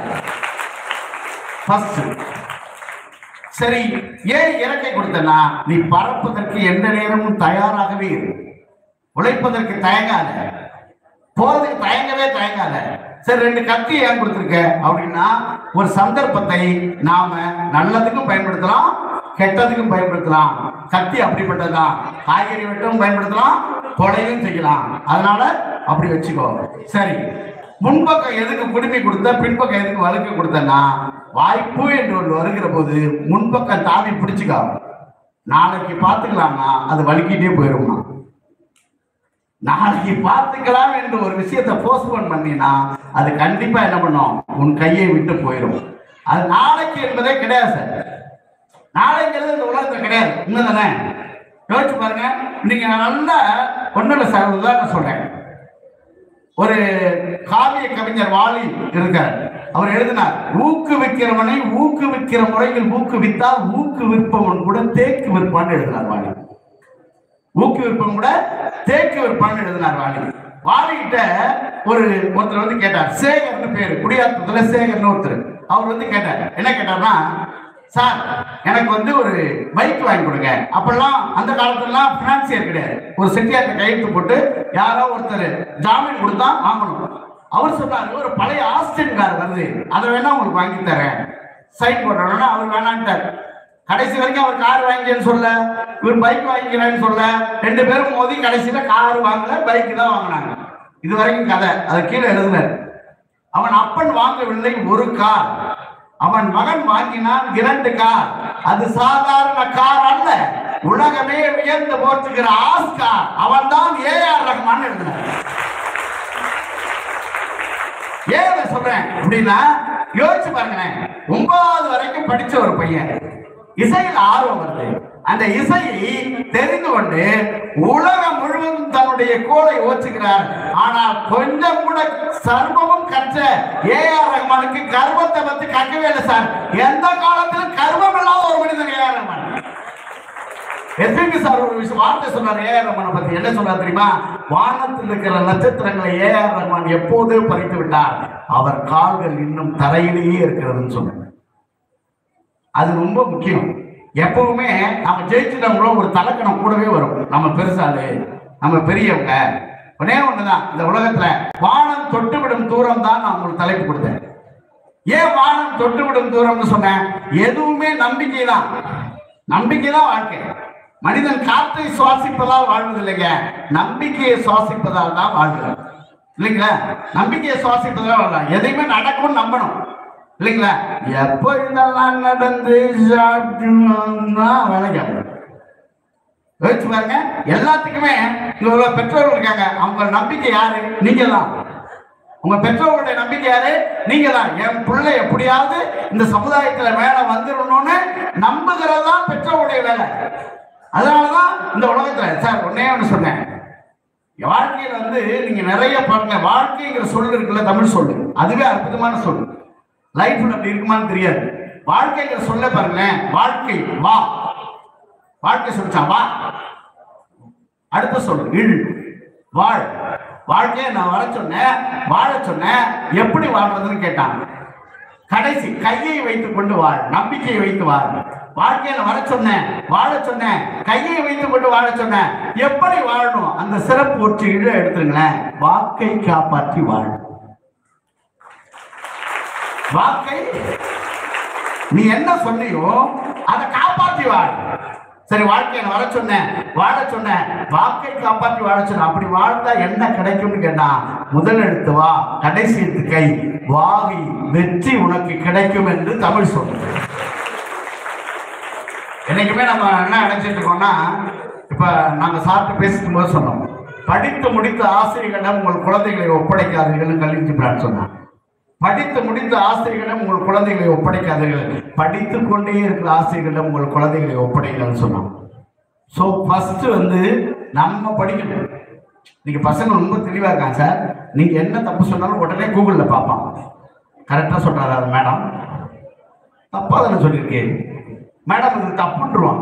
ஃபர்ஸ்ட் சரி ஏன் இறக்கை கொடுத்தனா நீ பறப்பதற்கு எந்த நேரமும் தயாராகவே இரு உழைப்பதற்கு தயங்காத போறதுக்கு தயங்கவே தயங்காத சரி ரெண்டு கத்தி ஏன் கொடுத்துருக்க அப்படின்னா ஒரு சந்தர்ப்பத்தை நாம நல்லதுக்கும் பயன்படுத்தலாம் கெட்டதுக்கும் பயன்படுத்தலாம் கத்தி அப்படிப்பட்டதுதான் காய்கறி வெட்டவும் பயன்படுத்தலாம் கொலையும் செய்யலாம் அதனால அப்படி வச்சுக்கோ சரி முன்பக்கம் எதுக்கு குடுமி கொடுத்த பின்பக்கம் எதுக்கு வழுக்க கொடுத்தனா வாய்ப்பு என்று ஒன்று வருகிற போது முன்பக்கம் தாவி பிடிச்சுக்கோ நாளைக்கு பார்த்துக்கலாம்னா அது வலிக்கிட்டே போயிடும்னா நாளைக்கு பார்த்துக்கலாம் என்று ஒரு விஷயத்தை போஸ்ட்போன் பண்ணினா அது கண்டிப்பா என்ன பண்ணும் உன் கையை விட்டு போயிடும் அது நாளைக்கு என்பதே கிடையாது சார் நாளைங்கிறது இந்த உலகத்துல கிடையாது உண்மைதானே யோசிச்சு பாருங்க நீங்க நல்லா ஒண்ணும் இல்லை சார் ஒரு உதாரணம் சொல்றேன் ஒரு காவிய கவிஞர் வாலி இருக்கார் அவர் எழுதினார் ஊக்குவிக்கிறவனை ஊக்குவிக்கிற முறையில் ஊக்குவித்தால் ஊக்குவிப்பவன் கூட தேக்கு விற்பான்னு எழுதினார் வாலி ஊக்குவிப்பவன் கூட தேக்கு விற்பான்னு எழுதினார் வாலி வாலிகிட்ட ஒரு ஒருத்தர் வந்து கேட்டார் சேகர்னு பேரு குடியாத்தத்துல சேகர்னு ஒருத்தர் அவர் வந்து கேட்டார் என்ன கேட்டார்னா சார் எனக்கு வந்து ஒரு பைக் வாங்கி கொடுங்க அப்பெல்லாம் அந்த காலத்துலலாம் பினான்சியர் கிடையாது ஒரு செட்டியார்ட்ட கையெழுத்து போட்டு யாரோ ஒருத்தர் ஜாமீன் கொடுத்தா வாங்கணும் அவர் சொன்னாரு ஒரு பழைய ஆஸ்டின் கார் வருது அதை வேணா உங்களுக்கு வாங்கி தரேன் சைன் போட்டோம்னா அவர் வேணான்ட்டார் கடைசி வரைக்கும் அவர் கார் வாங்கிக்கன்னு சொல்ல இவர் பைக் வாங்கிக்கிறேன்னு சொல்ல ரெண்டு பேரும் மோதி கடைசியில கார் வாங்கல பைக் தான் வாங்கினாங்க இது வரைக்கும் கதை அதை கீழே எழுதுனார் அவன் அப்பன் வாங்கவில்லை ஒரு கார் அவன் மகன் வாங்கினான் இரண்டு கார் அது சாதாரண கார் அல்ல உலகமே வியந்து போற்றுகிற ஆஸ்கார் அவன் தான் ஏஆர் ரஹ்மான் எழுதினார் ஏன் இதை சொல்றேன் அப்படின்னா யோசிச்சு பாருங்களேன் ஒன்பதாவது வரைக்கும் படிச்ச ஒரு பையன் இசையில் ஆர்வம் வருது அந்த இசையை தெரிந்து கொண்டு உலகம் முழுவதும் தன்னுடைய கோலை ஓச்சுகிறார் ஆனால் கொஞ்சம் கூட சர்வமும் கற்ற ஏ ஆர் ரஹ்மானுக்கு கர்வத்தை பத்தி கற்கவே இல்லை சார் எந்த காலத்திலும் கர்வம் இல்லாத ஒரு மனிதன் A R Rahman SPB sir ஒரு விஷயம் வார்த்தை சொன்னார் ஏ ஆர் ரஹ்மானை பத்தி என்ன சொன்னார் தெரியுமா வானத்தில் இருக்கிற நட்சத்திரங்களை ஏ ஆர் ரஹ்மான் எப்போதே பறித்து விட்டார் அவர் கால்கள் இன்னும் தரையிலேயே இருக்கிறதுன்னு சொன்னார் அது ரொம்ப முக்கியம் எப்பவுமே நம்ம ஜெயிச்சிட்டவங்களோ ஒரு தலக்கணம் கூடவே வரும் நம்ம பெருசாலு நம்ம பெரியவங்க ஒன்னே ஒண்ணுதான் இந்த உலகத்துல வானம் தொட்டுவிடும் தூரம் தான் நான் உங்களுக்கு தலைப்பு கொடுத்தேன் ஏன் வானம் தொட்டுவிடும் தூரம்னு சொன்னேன் எதுவுமே நம்பிக்கை தான் நம்பிக்கை தான் வாழ்க்கை மனிதன் காற்றை சுவாசிப்பதால் வாழ்வதில்லைங்க நம்பிக்கையை சுவாசிப்பதால் தான் வாழ்கிறான் இல்லைங்களா நம்பிக்கையை சுவாசிப்பதால் வாழலாம் எதையுமே நடக்கும்னு நம்பணும் இல்லைங்களா எப்போ இதெல்லாம் நடந்து சாப்பிட்டுனா வேலைக்கு ஆகும். யோசிச்சு பாருங்க எல்லாத்துக்குமே இங்க உள்ள பெற்றோர்கள் இருக்காங்க அவங்க நம்பிக்கை யாரு நீங்க தான் உங்க பெற்றோர்களுடைய நம்பிக்கை யாரு நீங்க தான் என் பிள்ளை எப்படியாவது இந்த சமுதாயத்துல மேல வந்துடணும்னு நம்புகிறது தான் பெற்றோருடைய வேலை அதனாலதான் இந்த உலகத்துல சார் ஒன்னே ஒன்று சொன்னேன் வாழ்க்கையில வந்து நீங்க நிறைய பாருங்க வாழ்க்கைங்கிற சொல் இருக்குல்ல தமிழ் சொல்லு அதுவே அற்புதமான சொல் லைஃப்ல அப்படி இருக்குமான்னு தெரியாது வாழ்க்கைங்கிற சொல்ல பாருங்களேன் வாழ்க்கை வா வாழ்க்கை சொல்லிச்சான் வா அடுத்த சொல் இழ் வாழ் வாழ்க்கையை நான் வர சொன்னேன் வாழ சொன்னேன் எப்படி வாழ்றதுன்னு கேட்டான் கடைசி கையை வைத்துக் கொண்டு வாழ் நம்பிக்கையை வைத்து வாழ் வாழ்க்கையில வர சொன்னேன் வாழ சொன்னேன் கையை வைத்துக் கொண்டு வாழ சொன்னேன் எப்படி வாழணும் அந்த சிறப்பு ஒற்று இழ எடுத்துருங்களேன் வாக்கை காப்பாற்றி வாழ் வாக்கை நீ என்ன சொன்னியோ அதை காப்பாற்றி வாழ் சரி வாழ்க்கையை வர சொன்னேன் வாழ சொன்னேன் வாக்கை காப்பாற்றி வாழ சொன்னேன் அப்படி வாழ்ந்தா என்ன கிடைக்கும்னு கேட்டா முதல் எழுத்து வா கடைசி எழுத்து கை வாவி வெற்றி உனக்கு கிடைக்கும் என்று தமிழ் சொல்லுது என்னைக்குமே நம்ம என்ன நினைச்சிட்டு இருக்கோம்னா இப்ப நாங்க சாப்பிட்டு பேசிக்கும் போது சொன்னோம் படித்து முடித்த ஆசிரியர்களிடம் உங்கள் குழந்தைகளை ஒப்படைக்காதீர்கள்னு கல்வி பிரான் சொன்னான் படித்து முடித்த ஆசிரியர்களிடம் உங்கள் குழந்தைகளை ஒப்படைக்காதீர்கள் படித்து கொண்டே இருக்கிற ஆசிரியர்களிடம் உங்கள் குழந்தைகளை ஒப்படைங்கள்னு சொன்னான் ஸோ ஃபர்ஸ்ட் வந்து நம்ம படிக்கணும் நீங்க பசங்க ரொம்ப தெளிவா இருக்காங்க சார் நீங்க என்ன தப்பு சொன்னாலும் உடனே கூகுளில் பார்ப்பான் கரெக்டாக சொல்றாரு அது மேடம் தப்பா தானே சொல்லியிருக்கேன் மேடம் இது தப்புன்றுவான்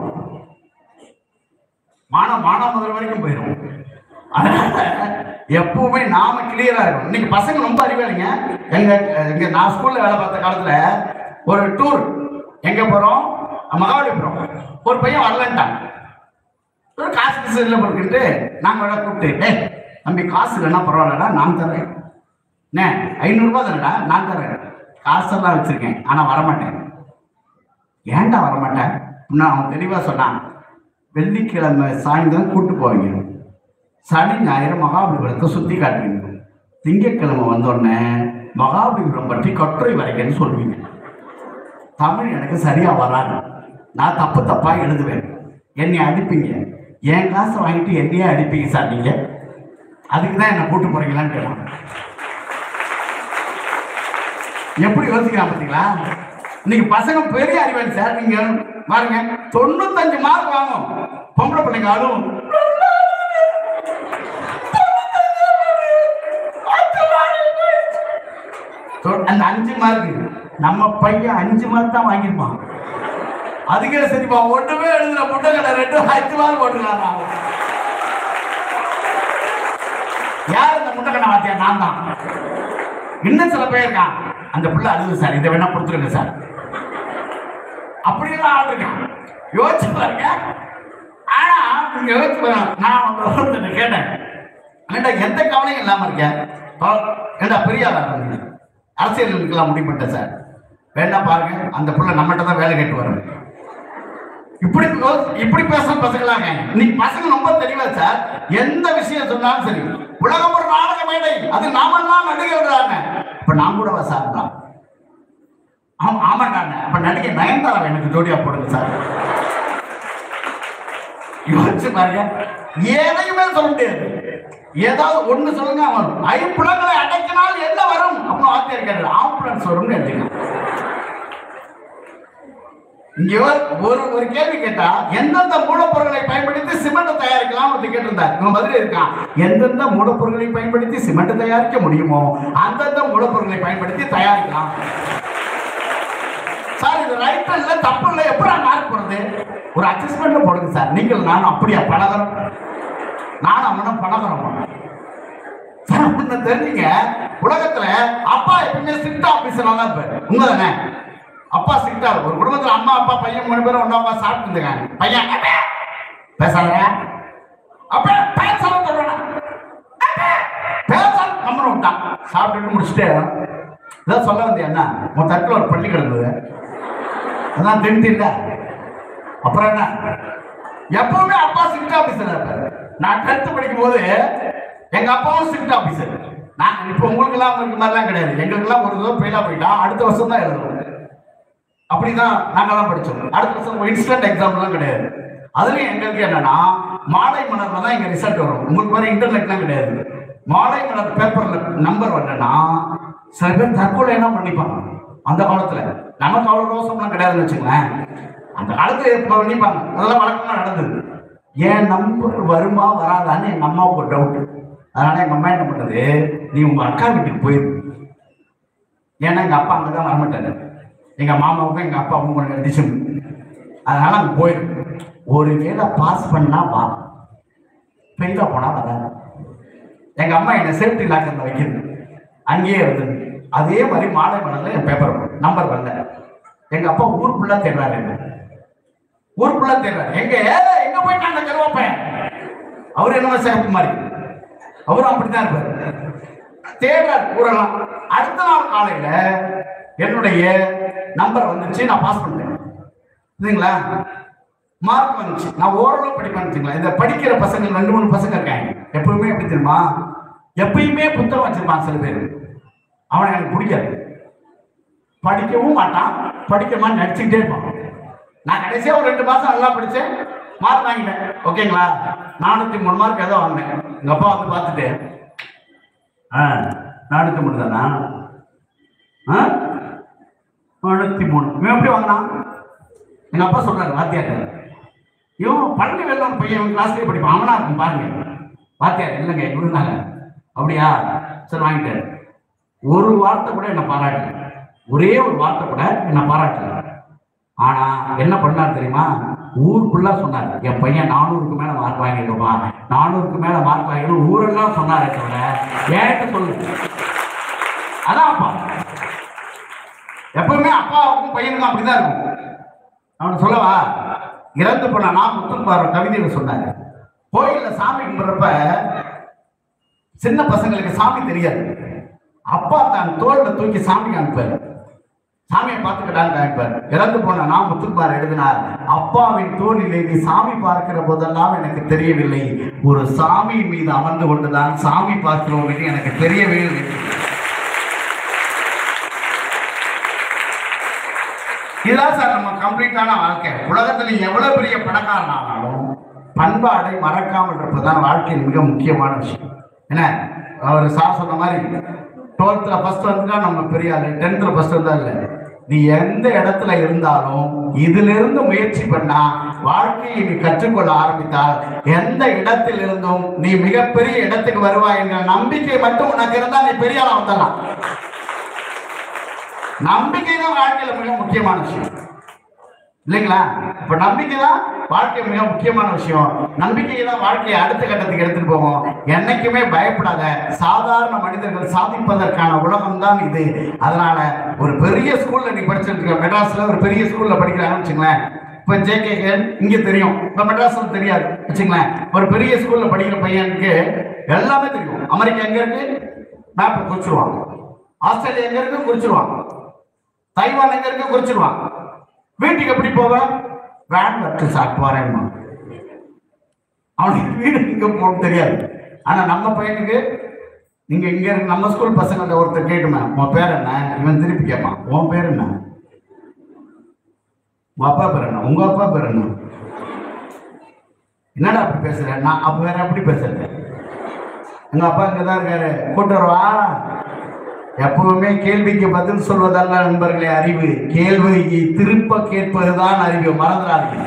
மானம் மானம் முதல் வரைக்கும் போயிடும் அதனால எப்பவுமே நாம கிளியரா இருக்கும் இன்னைக்கு பசங்க ரொம்ப அறிவாளிங்க எங்க எங்க நான் ஸ்கூல்ல வேலை பார்த்த காலத்துல ஒரு டூர் எங்க போறோம் மகாபலிபுரம் ஒரு பையன் வரலன்ட்டான் ஒரு காசு கீசு இல்லை போட்டுக்கிட்டு நாங்க விட கூப்பிட்டு ஏய் தம்பி காசு இல்லைன்னா பரவாயில்லடா நான் தரேன் என்ன ஐநூறுரூபா தானடா நான் தரேன் காசெல்லாம் வச்சிருக்கேன் ஆனா வரமாட்டேன் ஏன்டா வரமாட்டேன் நான் அவன் தெளிவா சொன்னான் வெள்ளிக்கிழமை சாயந்தரம் கூட்டு போவீங்க சனி ஞாயிறு மகாபலிபுரத்தை சுத்தி காட்டுவீங்க திங்கட்கிழமை வந்தோடனே மகாபலிபுரம் பற்றி கட்டுரை வரைக்கன்னு சொல்லுவீங்க தமிழ் எனக்கு சரியா வராது நான் தப்பு தப்பா எழுதுவேன் என்னை அடிப்பீங்க என் காசை வாங்கிட்டு என்னையே அடிப்பீங்க சார் நீங்க அதுக்கு தான் என்ன கூட்டு போறீங்களான்னு கேட்டான் எப்படி யோசிக்கிறான் பார்த்தீங்களா இன்னைக்கு பசங்க பெரிய அறிவாளி சார் நீங்க பாருங்க தொண்ணூத்தஞ்சு மார்க் வாங்கும் பொம்பளை பிள்ளைங்க அதுவும் தொ- அந்த அஞ்சு மார்க் நம்ம பையன் அஞ்சு மார்க் தான் வாங்கியிருப்பான் அதுக்கே சரிப்பா ஒண்ணுமே எழுதுல முட்டைக்கடை ரெண்டு அஞ்சு மார்க் போட்டுக்கலாம் யார் இந்த முட்டைக்கடை வாத்தியா நான் தான் இன்னும் சில பேர் இருக்கான் அந்த பிள்ளை அழுது சார் இதை வேணா கொடுத்துருங்க சார் அப்படியெல்லாம் ஆள் இருக்கான் யோசிச்சு பாருங்க ஆனா நீங்க யோசிச்சு பாருங்க நான் உங்க ஒருத்தனை கேட்டேன் ஏண்டா எந்த கவலையும் இல்லாம இருக்கேன் ஏண்டா பெரிய ஆளா இருந்தீங்க அரசியலுக்கெல்லாம் முடிவு பண்ணிட்டேன் சார் வேண்டாம் பாருங்க அந்த பிள்ளை நம்மகிட்ட தான் வேலை கேட்டு வரும் இப்படி யோ- இப்படி பேசுற பசங்களாங்க இன்னைக்கு பசங்க ரொம்ப தெளிவா சார் எந்த விஷயம் சொன்னாலும் சரி உலகம் ஒரு நாடக மேடை அது நாமெல்லாம் நடிகர்றாங்க இப்ப நான் கூட சார் தான் ஆமா ஆமாண்டாங்க அப்ப நடிகை நயன்தாரா எனக்கு ஜோடியா போடுங்க சார் யோசிச்சு பாருங்க எதையுமே சொல்ல முடியாது ஏதாவது ஒண்ணு சொல்லுங்க அவன் ஐம்புலங்களை அடக்கினால் என்ன வரும் அப்படின்னு வார்த்தை கேட்டார் ஆம்புலன்ஸ் வரும்னு எடுத்துக்கலாம் இங்க ஒரு- ஒரு ஒரு கேள்வி கேட்டா எந்தெந்த மூலப்பொருட்களை பயன்படுத்தி சிமெண்ட் தயாரிக்கலாம் வந்து கேட்டிருந்தார் இவன் பதில் இருக்கான் எந்தெந்த மூலப்பொருட்களை பயன்படுத்தி சிமெண்ட் தயாரிக்க முடியுமோ அந்தந்த மூலப்பொருட்களை பயன்படுத்தி தயாரிக்கலாம் சார் இது ரைட் இல்ல தப்பு இல்ல எப்படி மார்க் போடுறது ஒரு அட்ஜஸ்ட்மெண்ட் போடுங்க சார் நீங்கள் நானும் அப்படியா பழகிறோம் நானும் அவனும் பழகிறோம் சார் ஒண்ணு தெரிஞ்சுங்க உலகத்துல அப்பா எப்பவுமே ஸ்ட்ரிக்ட் ஆபீசரா தான் இருப்பாரு உண்மைதானே அப்பா ஸ்ட்ரிக்டா ஒரு குடும்பத்துல அம்மா அப்பா பையன் மூணு பேரும் ஒண்ணா சாப்பிட்டு இருக்காங்க பையன் அப்பா, பேசாத அப்ப பேசாத சொல்றேன் பேச நம்பர் விட்டான் சாப்பிட்டுட்டு முடிச்சுட்டு இதான் சொல்ல வந்தேன் என்ன உன் தட்டில் ஒரு பள்ளி கிடந்தது அதான் தெரிஞ்சு இல்ல அப்புறம் என்ன எப்பவுமே அப்பா ஸ்ட்ரிக்ட் ஆபீசர் இருப்பாரு நான் டென்த் படிக்கும் போது எங்க அப்பாவும் ஸ்ட்ரிக்ட் ஆபீசர் நான் இப்போ உங்களுக்கு எல்லாம் இருக்க மாதிரிலாம் கிடையாது எங்களுக்கு எல்லாம் ஒரு தடவை ஃபெயிலா போயிட்டான் அடுத்த வருஷம் தான் எழுதணும் அப்படிதான் நாங்கெல்லாம் படிச்சோம் அடுத்த வருஷம் இன்ஸ்டன்ட் எக்ஸாம்லாம் கிடையாது அதுலயும் எங்களுக்கு என்னன்னா மாலை மலர்ல தான் எங்க ரிசல்ட் வரும் உங்களுக்கு மாதிரி இன்டர்நெட்லாம் கிடையாது மாலை மலர் பேப்பர்ல நம்பர் வரலன்னா சில பேர் தற்கொலை என்ன பண்ணிப்பாங்க அந்த காலத்துல நமக்கு அவ்வளவு ரோசம்லாம் கிடையாதுன்னு வச்சுங்களேன் அந்த காலத்துல இப்ப பண்ணிப்பாங்க அதெல்லாம் வழக்கமா நடந்தது என் நம்பர் வருமா வராதான்னு எங்க அம்மாவுக்கு ஒரு டவுட் அதனால எங்க அம்மா என்ன பண்ணுறது நீ உங்க அக்கா வீட்டுக்கு போயிரு ஏன்னா எங்க அப்பா அங்கே தான் வரமாட்டாரு எங்க மாமாவுக்கும் எங்க அப்பாவுக்கும் கொஞ்சம் டிஷன் அதனால அங்கே போயிரு ஒரு வேளை பாஸ் பண்ணா வா பெயில போனா வராது எங்க அம்மா என்ன சேஃப்டி லாக்கர்ல வைக்கிறது அங்கேயே இருந்தது அதே மாதிரி மாலை மணல்ல என் பேப்பர் நம்பர் வரல எங்க அப்பா ஊர் ஃபுல்லா தேடுறாரு என்ன ஊர் ஃபுல்லா தேடுறாரு எங்க ஏய், எங்க போயிட்டான் அந்த கருவாப்பையன் அவர் என்னமோ சேஃப்டி மாதிரி அவரும் அப்படித்தான் இருப்பாரு தேடுறாரு ஊரெல்லாம் அடுத்த நாள் காலையில என்னுடைய நம்பர் வந்துச்சு நான் பாஸ் பண்ணிட்டேன் சரிங்களா மார்க் வந்துச்சு நான் ஓரளவு படிப்பேன் வச்சுங்களேன் இந்த படிக்கிற பசங்க ரெண்டு மூணு பசங்க இருக்காங்க எப்பவுமே எப்படி தெரியுமா எப்பயுமே புத்தகம் வச்சிருப்பான் சில பேர் அவனை எனக்கு பிடிக்காது படிக்கவும் மாட்டான் படிக்கமான்னு நடிச்சுக்கிட்டே இருப்பான் நான் கடைசியா ஒரு ரெண்டு மாசம் நல்லா படிச்சேன் மார்க் வாங்கிட்டேன் ஓகேங்களா நானூத்தி மூணு மார்க் ஏதோ வாங்கினேன் எங்க அப்பா வந்து பார்த்துட்டு ஆ நானூத்தி மூணு தானா ஆ நானூத்தி மூணு இவன் எப்படி வாங்கினான் எங்க அப்பா சொல்றாரு வாத்தியார் இவன் பழனி வெள்ளம் பையன் இவன் கிளாஸ்லயே படிப்பான் அவனா இருக்கும் பாருங்க வாத்தியார் இல்லைங்க இருந்தாங்க அப்படியா சரி வாங்கிட்டாரு ஒரு வார்த்தை கூட என்ன பாராட்டல ஒரே ஒரு வார்த்தை கூட என்ன பாராட்டல ஆனா என்ன பண்ணார் தெரியுமா ஊர் ஃபுல்லா சொன்னார் என் பையன் நானூறுக்கு மேல மார்க் வாங்கிடுவான் நானூறுக்கு மேல மார்க் வாங்கிடும் ஊரெல்லாம் சொன்னாரே தவிர என்கிட்ட சொல்லு அதான் அப்பா எப்பவுமே அப்பாவுக்கும் பையனுக்கும் அப்படிதான் இருக்கும் அவன் சொல்லவா இறந்து போன நான் முத்துக்குமார் கவிதையில சொன்னாங்க கோயில்ல சாமி கும்பிட்றப்ப சின்ன பசங்களுக்கு சாமி தெரியாது அப்பா தான் தோல்ல தூக்கி சாமி காமிப்பாரு சாமியை பார்த்துக்கிட்டான்னு காமிப்பார் இறந்து போன நான் முத்துக்குமார் எழுதினார் அப்பாவின் தோளிலே நீ சாமி பார்க்கிற போதெல்லாம் எனக்கு தெரியவில்லை ஒரு சாமியின் மீது அமர்ந்து கொண்டுதான் சாமி பார்க்கிறோம் என்று எனக்கு தெரியவே இல்லை இதுதான் சார் நம்ம கம்ப்ளீட்டான வாழ்க்கை உலகத்துல நீ எவ்வளவு பெரிய பணக்காரன் ஆனாலும் பண்பாடை மறக்காமல் இருப்பதுதான் வாழ்க்கையின் மிக முக்கியமான விஷயம் என்ன அவர் சார் சொன்ன மாதிரி டுவெல்த்ல ஃபர்ஸ்ட் வந்துட்டா நம்ம பெரிய ஆளு டென்த்ல ஃபர்ஸ்ட் வந்தா இல்ல நீ எந்த இடத்துல இருந்தாலும் இதுல இருந்து முயற்சி பண்ணா வாழ்க்கையை நீ கற்றுக்கொள்ள ஆரம்பித்தால் எந்த இடத்தில் இருந்தும் நீ மிகப்பெரிய இடத்துக்கு வருவாய் என்ற நம்பிக்கை மட்டும் உனக்கு இருந்தா நீ பெரிய ஆளா வந்துடலாம் நம்பிக்கை தான் வாழ்க்கையில மிக முக்கியமான விஷயம் இல்லைங்களா இப்ப நம்பிக்கை தான் வாழ்க்கை மிக முக்கியமான விஷயம் நம்பிக்கை தான் வாழ்க்கையை அடுத்த கட்டத்துக்கு எடுத்துட்டு போகும் என்னைக்குமே பயப்படாத சாதாரண மனிதர்கள் சாதிப்பதற்கான உலகம் தான் இது அதனால ஒரு பெரிய ஸ்கூல்ல நீ படிச்சிட்டு இருக்க மெட்ராஸ்ல ஒரு பெரிய ஸ்கூல்ல படிக்கிறாங்கன்னு வச்சுங்களேன் இப்ப ஜேகே இங்க தெரியும் இப்ப மெட்ராஸ்ல தெரியாது வச்சுங்களேன் ஒரு பெரிய ஸ்கூல்ல படிக்கிற பையனுக்கு எல்லாமே தெரியும் அமெரிக்கா எங்க இருக்கு மேப் குறிச்சிருவாங்க ஆஸ்திரேலியா எங்க இருக்கு குறிச்சிருவாங்க தைவான் எங்க இருக்கு குறிச்சிருவான் வீட்டுக்கு எப்படி போவேன் வேன் வச்சு சாப்பிட்டு போறேன் அவனுக்கு வீடு எங்க போகணும் தெரியாது ஆனா நம்ம பையனுக்கு நீங்க இங்க இருக்க நம்ம ஸ்கூல் பசங்கள்ட்ட ஒருத்தர் கேட்டுமே உன் பேர் என்ன இவன் திருப்பி கேட்பான் உன் பேர் என்ன உங்க அப்பா பேர் என்ன உங்க அப்பா பேர் என்ன என்னடா அப்படி பேசுற நான் அப்ப வேற எப்படி பேசுறது எங்க அப்பா இங்கதான் இருக்காரு கூட்டு வரவா எப்பவுமே கேள்விக்கு பதில் சொல்வதல்ல நண்பர்களே அறிவு கேள்விக்கு திருப்ப கேட்பதுதான் அறிவு மறந்துடாதீங்க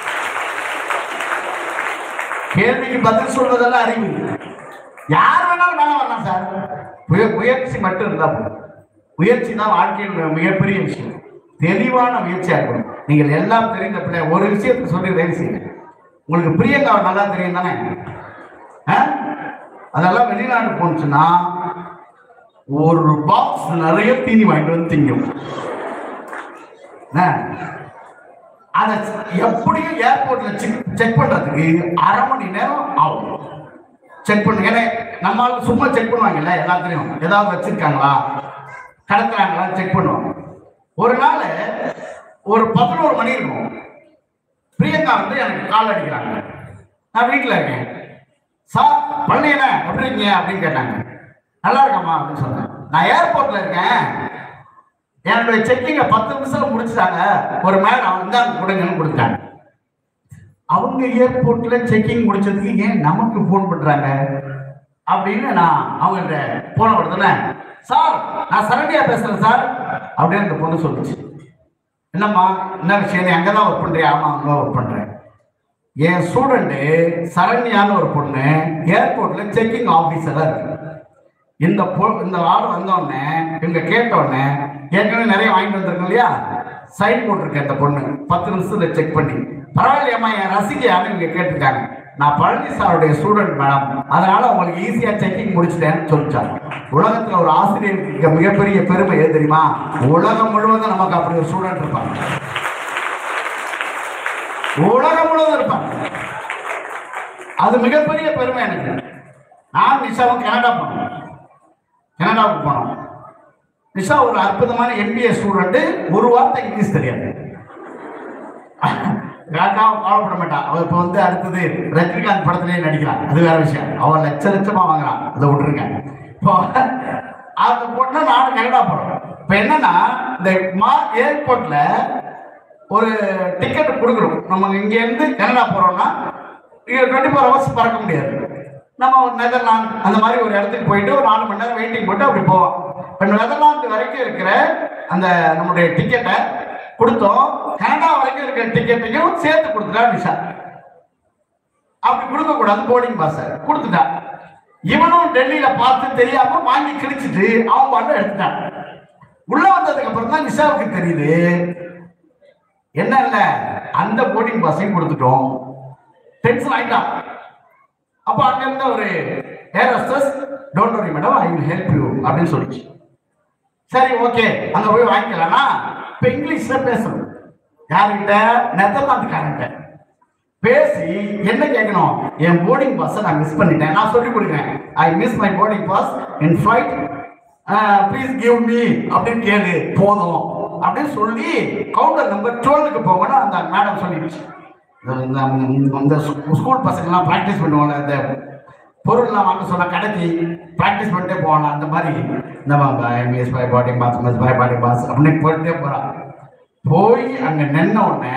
கேள்விக்கு பதில் சொல்வதல்ல அறிவு யார் வேணாலும் மேல வரலாம் சார் முய- முயற்சி மட்டும் இருந்தா போதும். முயற்சி தான் வாழ்க்கையில் மிக- மிகப்பெரிய விஷயம் தெளிவான முயற்சியா இருக்கணும் நீங்கள் எல்லாம் தெரிந்த பிள்ளை ஒரு விஷயத்துக்கு சொல்லி தயவு செய்யுங்க உங்களுக்கு பிரியங்கா நல்லா தெரியும் தானே ஆ? அதெல்லாம் வெளிநாடு போனுச்சுன்னா ஒரு பாக்ஸ் நிறைய தீனி வாங்கிட்டு வந்து திங்கும் என்ன? அதை எப்படியும் ஏர்போர்ட்ல செக் செக் பண்றதுக்கு அரை மணி நேரம் ஆகும் செக் பண்ணுங்க ஏன்னா நம்மளால சும்மா செக் பண்ணுவாங்கல்ல எல்லாத்துலயும் ஏதாவது வச்சிருக்காங்களா கடத்துறாங்களா செக் பண்ணுவாங்க ஒரு நாள் ஒரு பதினோரு மணி இருக்கும் பிரியங்கா வந்து எனக்கு கால் அடிக்கிறாங்க நான் வீட்டில் இருக்கேன் சார் பள்ளியன எப்படி இருக்கீங்க அப்படின்னு கேட்டாங்க நல்லா இருக்கம்மா அப்படின்னு சொன்னேன் நான் ஏர்போர்ட்ல இருக்கேன் என்னுடைய செக்கிங்கை பத்து நிமிஷம் முடிச்சிட்டாங்க ஒரு மேடம் இந்தாங்க கொடுங்கன்னு கொடுத்தாங்க அவங்க ஏர்போர்ட்ல செக்கிங் முடிச்சதுக்கு ஏன் நமக்கு ஃபோன் பண்றாங்க அப்படின்னு நான் அவங்கள்ட்ட போன உடனே சார் நான் சரண்டியா பேசுறேன் சார் அப்படின்னு அந்த பொண்ணு சொல்லுச்சு என்னம்மா என்ன விஷயம் நீ அங்கதான் ஒர்க் பண்றியா ஆமா அங்க ஒர்க் பண்றேன் என் ஸ்டூடெண்ட் சரண்யான்னு ஒரு பொண்ணு ஏர்போர்ட்ல செக்கிங் ஆபீசரா இருக்கு இந்த பொ- இந்த ஆள் வந்தோடனே இவங்க கேட்டோடனே ஏற்கனவே நிறைய வாங்கிட்டு வந்திருக்கோம் இல்லையா சைன் போட்டிருக்கேன் இந்த பொண்ணு பத்து நிமிஷத்துல செக் பண்ணி பரவாயில்லையம்மா என் ரசிகையான்னு இவங்க கேட்டிருக்காங்க நான் பழனி சாருடைய ஸ்டூடெண்ட் மேடம் அதனால உங்களுக்கு ஈஸியா செக்கிங் முடிச்சிட்டேன்னு சொல்லிட்டாங்க உலகத்துல ஒரு ஆசிரியருக்கு இருக்க மிகப்பெரிய பெருமை எது தெரியுமா உலகம் முழுவதும் நமக்கு அப்படி ஒரு ஸ்டூடெண்ட் இருப்பாங்க உலகம் முழுவதும் இருப்பாங்க அது மிகப்பெரிய பெருமை எனக்கு நான் நிஷாவும் கனடா போனோம் கனடாவுக்கு போனோம் நிஷா ஒரு அற்புதமான எம்பிஏ ஸ்டூடெண்ட் ஒரு வார்த்தை இங்கிலீஷ் தெரியாது ராஜாவும் கவலைப்பட மாட்டான் அவ இப்ப வந்து அடுத்தது ரஜினிகாந்த் படத்திலேயே நடிக்கிறான் அது வேற விஷயம் அவன் லட்ச லட்சமா வாங்குறான் அதை விட்டுருங்க இப்போ அந்த பொண்ணு நானும் கனடா போறோம் இப்ப என்னன்னா இந்த மா ஏர்போர்ட்ல ஒரு டிக்கெட் கொடுக்குறோம் நம்ம இங்க இருந்து கனடா போறோம்னா இங்க டுவெண்ட்டி ஃபோர் ஹவர்ஸ் பறக்க முடியாது நம்ம ஒரு நெதர்லாந்து அந்த மாதிரி ஒரு இடத்துக்கு போயிட்டு ஒரு நாலு மணி நேரம் வெயிட்டிங் போட்டு அப்படி போவோம் இப்போ நெதர்லாந்து வரைக்கும் இருக்கிற அந்த நம்முடைய டிக்கெட்டை கொடுத்தோம் கனடா வரைக்கும் இருக்கிற டிக்கெட்டையும் சேர்த்து கொடுத்துட்டா நிஷா அப்படி கொடுக்க கூடாது போர்டிங் பாஸ் கொடுத்துட்டா இவனும் டெல்லியில பார்த்து தெரியாம வாங்கி கிழிச்சிட்டு அவன் பாட்டு எடுத்துட்டான் உள்ள வந்ததுக்கு அப்புறம் தான் நிஷாவுக்கு தெரியுது என்ன இல்ல அந்த போர்டிங் பாஸையும் கொடுத்துட்டோம் டென்ஷன் ஆயிட்டான் அப்ப அங்க இருந்த ஒரு air hostess don't worry madam I will help you அப்படின்னு சொல்லிச்சு சரி ஓகே அங்க போய் வாங்கிக்கலாம்னா இப்ப இங்கிலீஷ்ல பேசணும் யார்கிட்ட நெதர்லாந்துக்காரன்ட்ட பேசி என்ன கேட்கணும் என் போர்டிங் பாஸை நான் மிஸ் பண்ணிட்டேன் நான் சொல்லி கொடுக்குறேன் I miss my boarding pass in flight please give me அப்படின்னு கேளு போதும் அப்படின்னு சொல்லி கவுண்டர் நம்பர் டுவெல்லுக்கு போகணும் அந்த மேடம் சொல்லிடுச்சு இந்த- இந்த இந்த ஸ்கூல் பசங்கள்லாம் ப்ராக்டிஸ் பண்ணுவாங்க இந்த பொருள்லாம் வாங்க சொன்னா கடைக்கு ப்ராக்டிஸ் பண்ணிட்டே போவாங்க அந்த மாதிரி இந்த miss by body pass miss by body pass அப்படின்னு போயிட்டே போறான் போய் அங்க நின்ன உடனே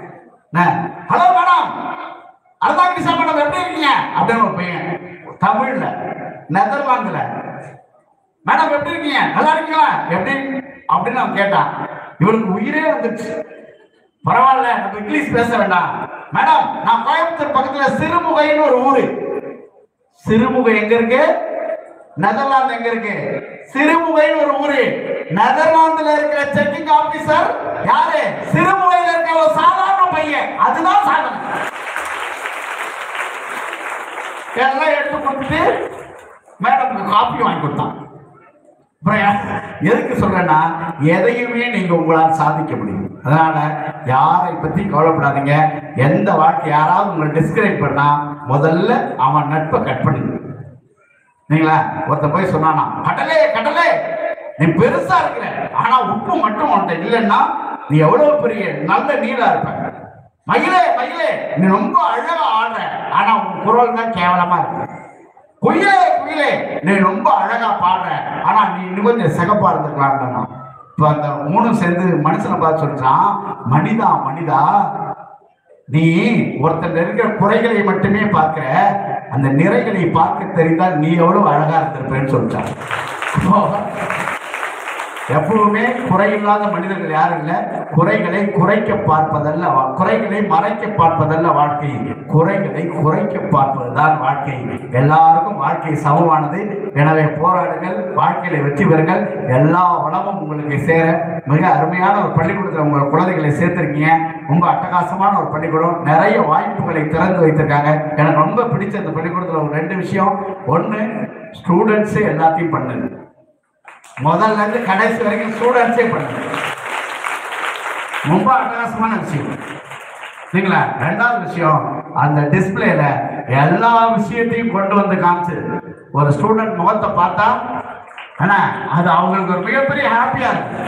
ஹலோ மேடம் அர்தாகிருஷ்ணா மேடம் எப்படி இருக்கீங்க அப்படின்னு ஒரு பையன் தமிழ்ல நெதர்லாந்துல மேடம் எப்படி இருக்கீங்க நல்லா இருக்கீங்களா எப்படி அப்படின்னு அவன் கேட்டான் இவனுக்கு உயிரே வந்துருச்சு பரவாயில்ல நம்ம இங்கிலீஷ் பேச வேண்டாம் மேடம் நான் கோயம்புத்தூர் பக்கத்துல சிறுமுகைன்னு ஒரு ஊரு சிறுமுகை எங்க இருக்கு நெதர்லாந்து எங்க இருக்கு சிறுமுகைன்னு ஒரு ஊரு நெதர்லாந்துல இருக்கிற செக்கிங் ஆபீசர் யாரு சிறுமுகையில இருக்கிற ஒரு சாதாரண பையன் அதுதான் சாதனை எல்லாம் எடுத்து கொடுத்துட்டு மேடம்க்கு காப்பி வாங்கி கொடுத்தான் அப்புறம் யா- எதுக்கு சொல்றேன்னா எதையுமே நீங்க உங்களால் சாதிக்க முடியும் அதனால யாரை பத்தி கவலைப்படாதீங்க எந்த வாழ்க்கை யாராவது உங்களை டிஸ்கரேஜ் பண்ணா முதல்ல அவன் நட்பை கட் பண்ணுங்க நீங்களா ஒருத்த போய் சொன்னானா கடலே கடலே நீ பெருசா இருக்கிற ஆனா உப்பு மட்டும் உன்கிட்ட இல்லைன்னா நீ எவ்வளவு பெரிய நல்ல நீரா இருப்ப மயிலே மயிலே நீ ரொம்ப அழகா ஆடுற ஆனா உன் குரல் தான் கேவலமா இருக்கு குயிலே குயிலே நீ ரொம்ப அழகா பாடுற ஆனா நீ இன்னும் கொஞ்சம் சிகப்பா இருந்திருக்கலாம் இப்ப அந்த மூணும் சேர்ந்து மனுஷனை பார்த்து சொல்றான் மனிதா மனிதா நீ ஒருத்தர் இருக்கிற குறைகளை மட்டுமே பார்க்கிற அந்த நிறைகளை பார்க்க தெரிந்தால் நீ எவ்வளவு அழகா இருந்திருப்பேன்னு சொல்லிட்டான் அப்போ, எப்பவுமே குறையில்லாத மனிதர்கள் யாரும் இல்லை குறைகளை குறைக்க பார்ப்பதல்ல வா- குறைகளை மறைக்க பார்ப்பதல்ல வாழ்க்கை குறைகளை குறைக்க பார்ப்பதுதான் வாழ்க்கை எல்லாருக்கும் வாழ்க்கை சமமானது எனவே போராடுங்கள் வாழ்க்கையில வெற்றி பெறுங்கள் எல்லா வளமும் உங்களுக்கு சேர மிக அருமையான ஒரு பள்ளிக்கூடத்தில் உங்கள் குழந்தைகளை சேர்த்திருக்கீங்க ரொம்ப அட்டகாசமான ஒரு பள்ளிக்கூடம் நிறைய வாய்ப்புகளை திறந்து வைத்திருக்காங்க எனக்கு ரொம்ப பிடிச்ச இந்த பள்ளிக்கூடத்தில் ஒரு ரெண்டு விஷயம் ஒன்று ஸ்டூடெண்ட்ஸே எல்லாத்தையும் பண்ணுது முதல்ல இருந்து கடைசி வரைக்கும் ஸ்டூடெண்ட்ஸே பண்ணுங்க ரொம்ப அட்டகாசமான விஷயம் சரிங்களா ரெண்டாவது விஷயம் அந்த டிஸ்பிளேல எல்லா விஷயத்தையும் கொண்டு வந்து காமிச்சு ஒரு ஸ்டூடெண்ட் முகத்தை பார்த்தா ஆனா அது அவங்களுக்கு ஒரு மிகப்பெரிய ஹாப்பியா இருக்கு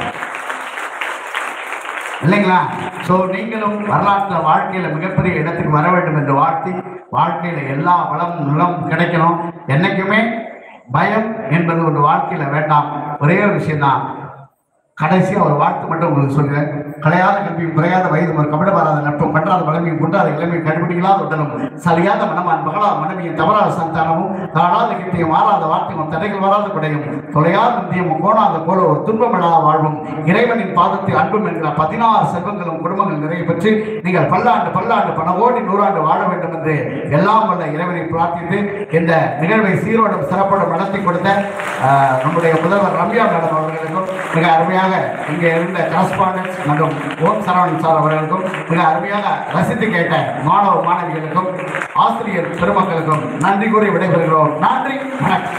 இல்லைங்களா சோ நீங்களும் வரலாற்று வாழ்க்கையில மிகப்பெரிய இடத்துக்கு வர வேண்டும் என்று வாழ்த்தி வாழ்க்கையில எல்லா வளம் நிலம் கிடைக்கணும் என்னைக்குமே பயம் என்பது ஒரு வாழ்க்கையில வேண்டாம் ஒரே ஒரு விஷயம் தான் கடைசியா ஒரு வார்த்தை மட்டும் உங்களுக்கு சொல்றேன் கலையாத கல்வியும் குறையாத வயதும் ஒரு கபட வராத நட்பும் பற்றாத வளமையும் குன்றாத இளமையும் கண்டுபிடிக்கலாத உடலும் சலியாத மனமான் மகளா மனைவியும் தவறாத சந்தானமும் தாழாத கிட்டியும் மாறாத வார்த்தையும் தடைகள் வராத குடையும் தொலையாத நித்தியம் கோணாத கோல ஒரு துன்பமில்லாத வாழ்வும் இறைவனின் பாதத்தில் அன்பும் என்கிற பதினாறு செல்வங்களும் குடும்பங்கள் நிறைய பெற்று நீங்கள் பல்லாண்டு பல்லாண்டு பல கோடி நூறாண்டு வாழ வேண்டும் என்று எல்லாம் வல்ல இறைவனை பிரார்த்தித்து இந்த நிகழ்வை சீரோடும் சிறப்போடும் நடத்தி கொடுத்த ஆஹ், நம்முடைய முதல்வர் ரம்யா மேடம் அவர்களுக்கும் மிக அருமையாக இங்கே இருந்த கரஸ்பாண்டன்ஸ் மற்றும் ஓம் சரவணன் சார் அவர்களுக்கும் மிக அருமையாக ரசித்து கேட்ட மாணவ மாணவிகளுக்கும் ஆசிரியர் பெருமக்களுக்கும் நன்றி கூறி விடைபெறுகிறோம் நன்றி வணக்கம்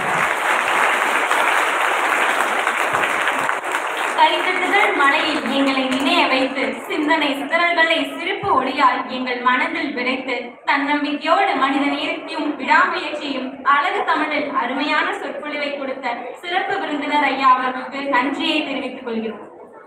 கைத்தட்டுதல் மலையில் எங்களை நினைய வைத்து சிந்தனை சிதறல்களை சிறப்பு ஒளியால் எங்கள் மனதில் விதைத்து தன்னம்பிக்கையோடு மனித நேரத்தையும் விடாமுயற்சியும் அழகு தமிழில் அருமையான சொற்பொழிவை கொடுத்த சிறப்பு விருந்தினர் ஐயா அவர்களுக்கு நன்றியை தெரிவித்துக் கொள்கிறோம்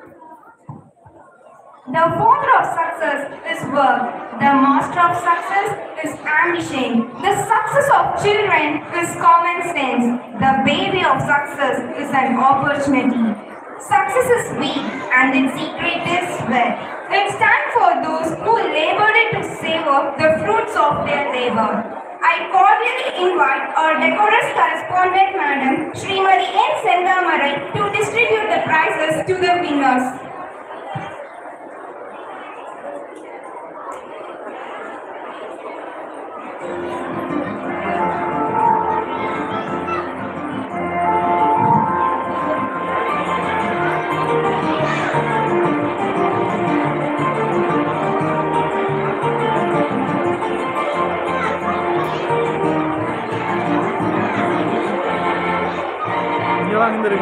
The father of success is work. The master of success is ambition. The success of children is common sense. The baby of success is an opportunity. Success is weak and its secret is wealth. It stands for those who labored to savor the fruits of their labor. I cordially invite our decorous correspondent madam, Srimati N. Sendamarai, to distribute the prizes to the winners. இங்க வந்துருங்க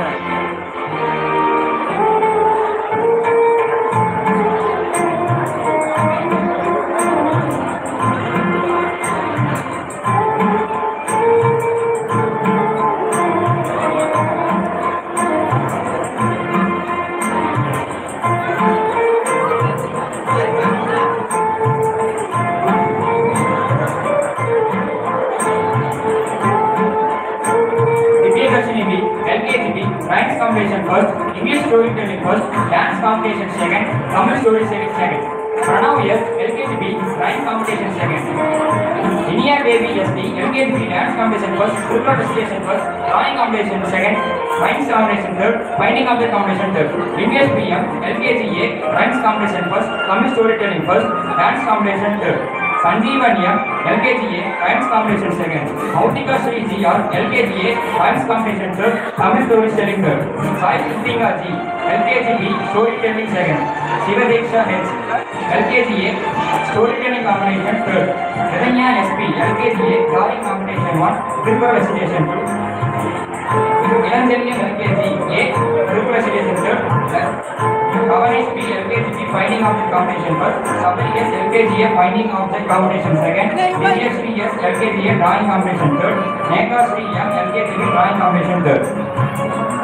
Vidyadashini B, LKG B, Science competition first, English storytelling first, dance competition second, Tamil storytelling second. Pranav S, LKG B, Science competition second. Inia Baby SD, LKG B, dance competition first, group participation first, drawing competition second, science competition third, finding object competition third. English PM, LKG A, Science competition first, Tamil storytelling first, dance competition third. Sanjeevaniam, LKGA, Science Competition second. Autika Sri GR, LKGA, Science Competition third, Tamil Storytelling third. Sai Sithinga G, LKGB, Storytelling second. Shivadeksha H, LKGA, Storytelling Competition third. Redanya SP, LKGA, Drawing Competition one, Triple Recitation two. Ilanjalian LKG, A, Triple Recitation third. Avanesh P, LKG, Finding Object Competition first. Sabri S, LKGA, Finding Object Competition second. Vijay Sri S, LKGA, Drawing Competition third. Neka Sri M, LKGB, Drawing Competition third.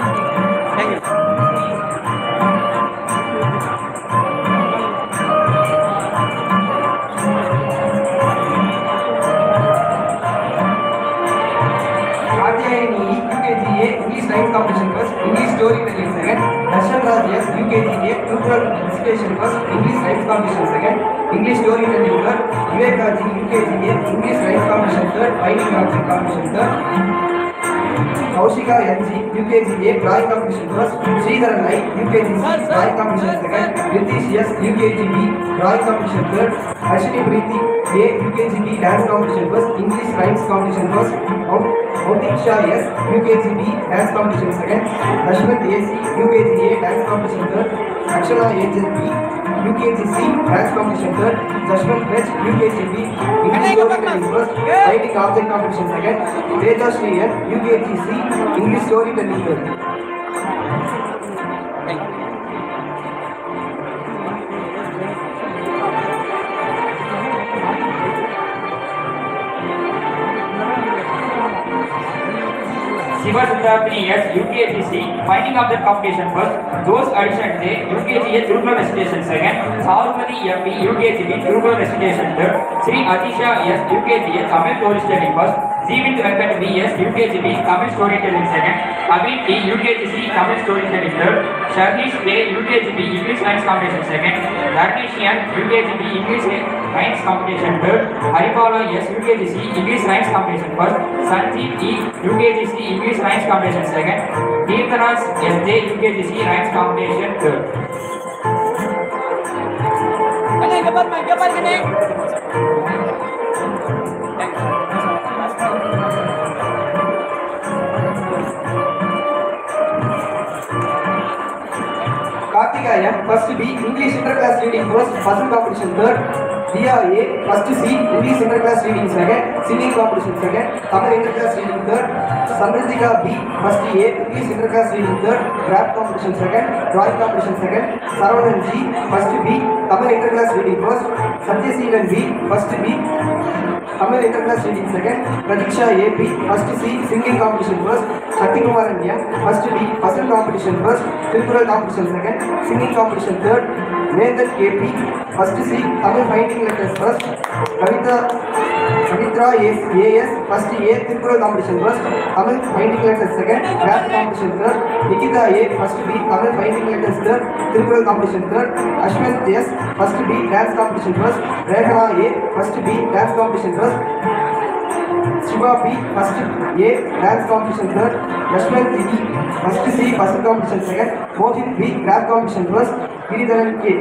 Kathyayani UKGA English Science Competition first, English Storytelling second, Darshan Raj S UKGA Neutral Recitation first, English Science Competition second, English Storytelling third, Viveka G UKGA English Science Competition third, Finding Object Competition third, Kaushika NG UKGA Drawing Competition first, Sridharan I UKGC Drawing Competition second, Ritish S UKGB Drawing Competition third, Ashwini Preeti A UKGB Dance Competition first, English Rhymes Competition first, Mautik Shah S UKGB Dance Competition second, Ashwin AC UKGA Dance Competition third, Akshana Agent B UKGC Dance Competition third, Jashwant H UKGB English Storytelling first, Writing Object Competition second, Teja Sri N UKGC English Storytelling third. Shiva Sudrapini S, UKGC, Finding Object Competition first. Those addition J, UKGA, True Recitation second. Sarumati MP, UKGB, True Recitation third. Sri Atisha S, UKGA, Tamil Storytelling first. Jeevith Venkat VS, UKG B, Tamil Storytelling second. Kavin T, UKG C, Tamil Storytelling third. Sharlish A, UKG B, English Science Competition second. Dharnishian, UKG B, English Science Competition third. Haribala S, UKG C, English Science Competition first. Sanjeev E, UKG C, English Science Competition second. Deepthanas SJ, UKG C, Science Competition third. Kartika M, first B, English interclass reading first, puzzle competition third. Dia A, first C, English interclass reading second, singing competition second, Tamil interclass reading third. Samritika B, first A, English interclass reading third, craft competition second, drawing competition second. Saravanan G, first B, Tamil interclass reading first, Satyaseelan B, first B, Tamil interclass reading second, Pratiksha AP, first C, singing competition first, Shaktikumaran M, first B, puzzle competition first, Tirukural competition second, singing competition third, Nathan KP, first C, Tamil finding letters first, Kavita, Kavitra AS, AS, first A, Tirukural competition first, Tamil finding letters second, craft competition third, Nikita A, first B, Tamil finding letters third, Tirukural competition third, Ashwin S, first B, dance competition first, Rekhana A, first B, dance competition first, Shiva B, first A, dance competition third, Yashwant D, first C, puzzle competition second, Mohit B, craft competition first, Giridharan K.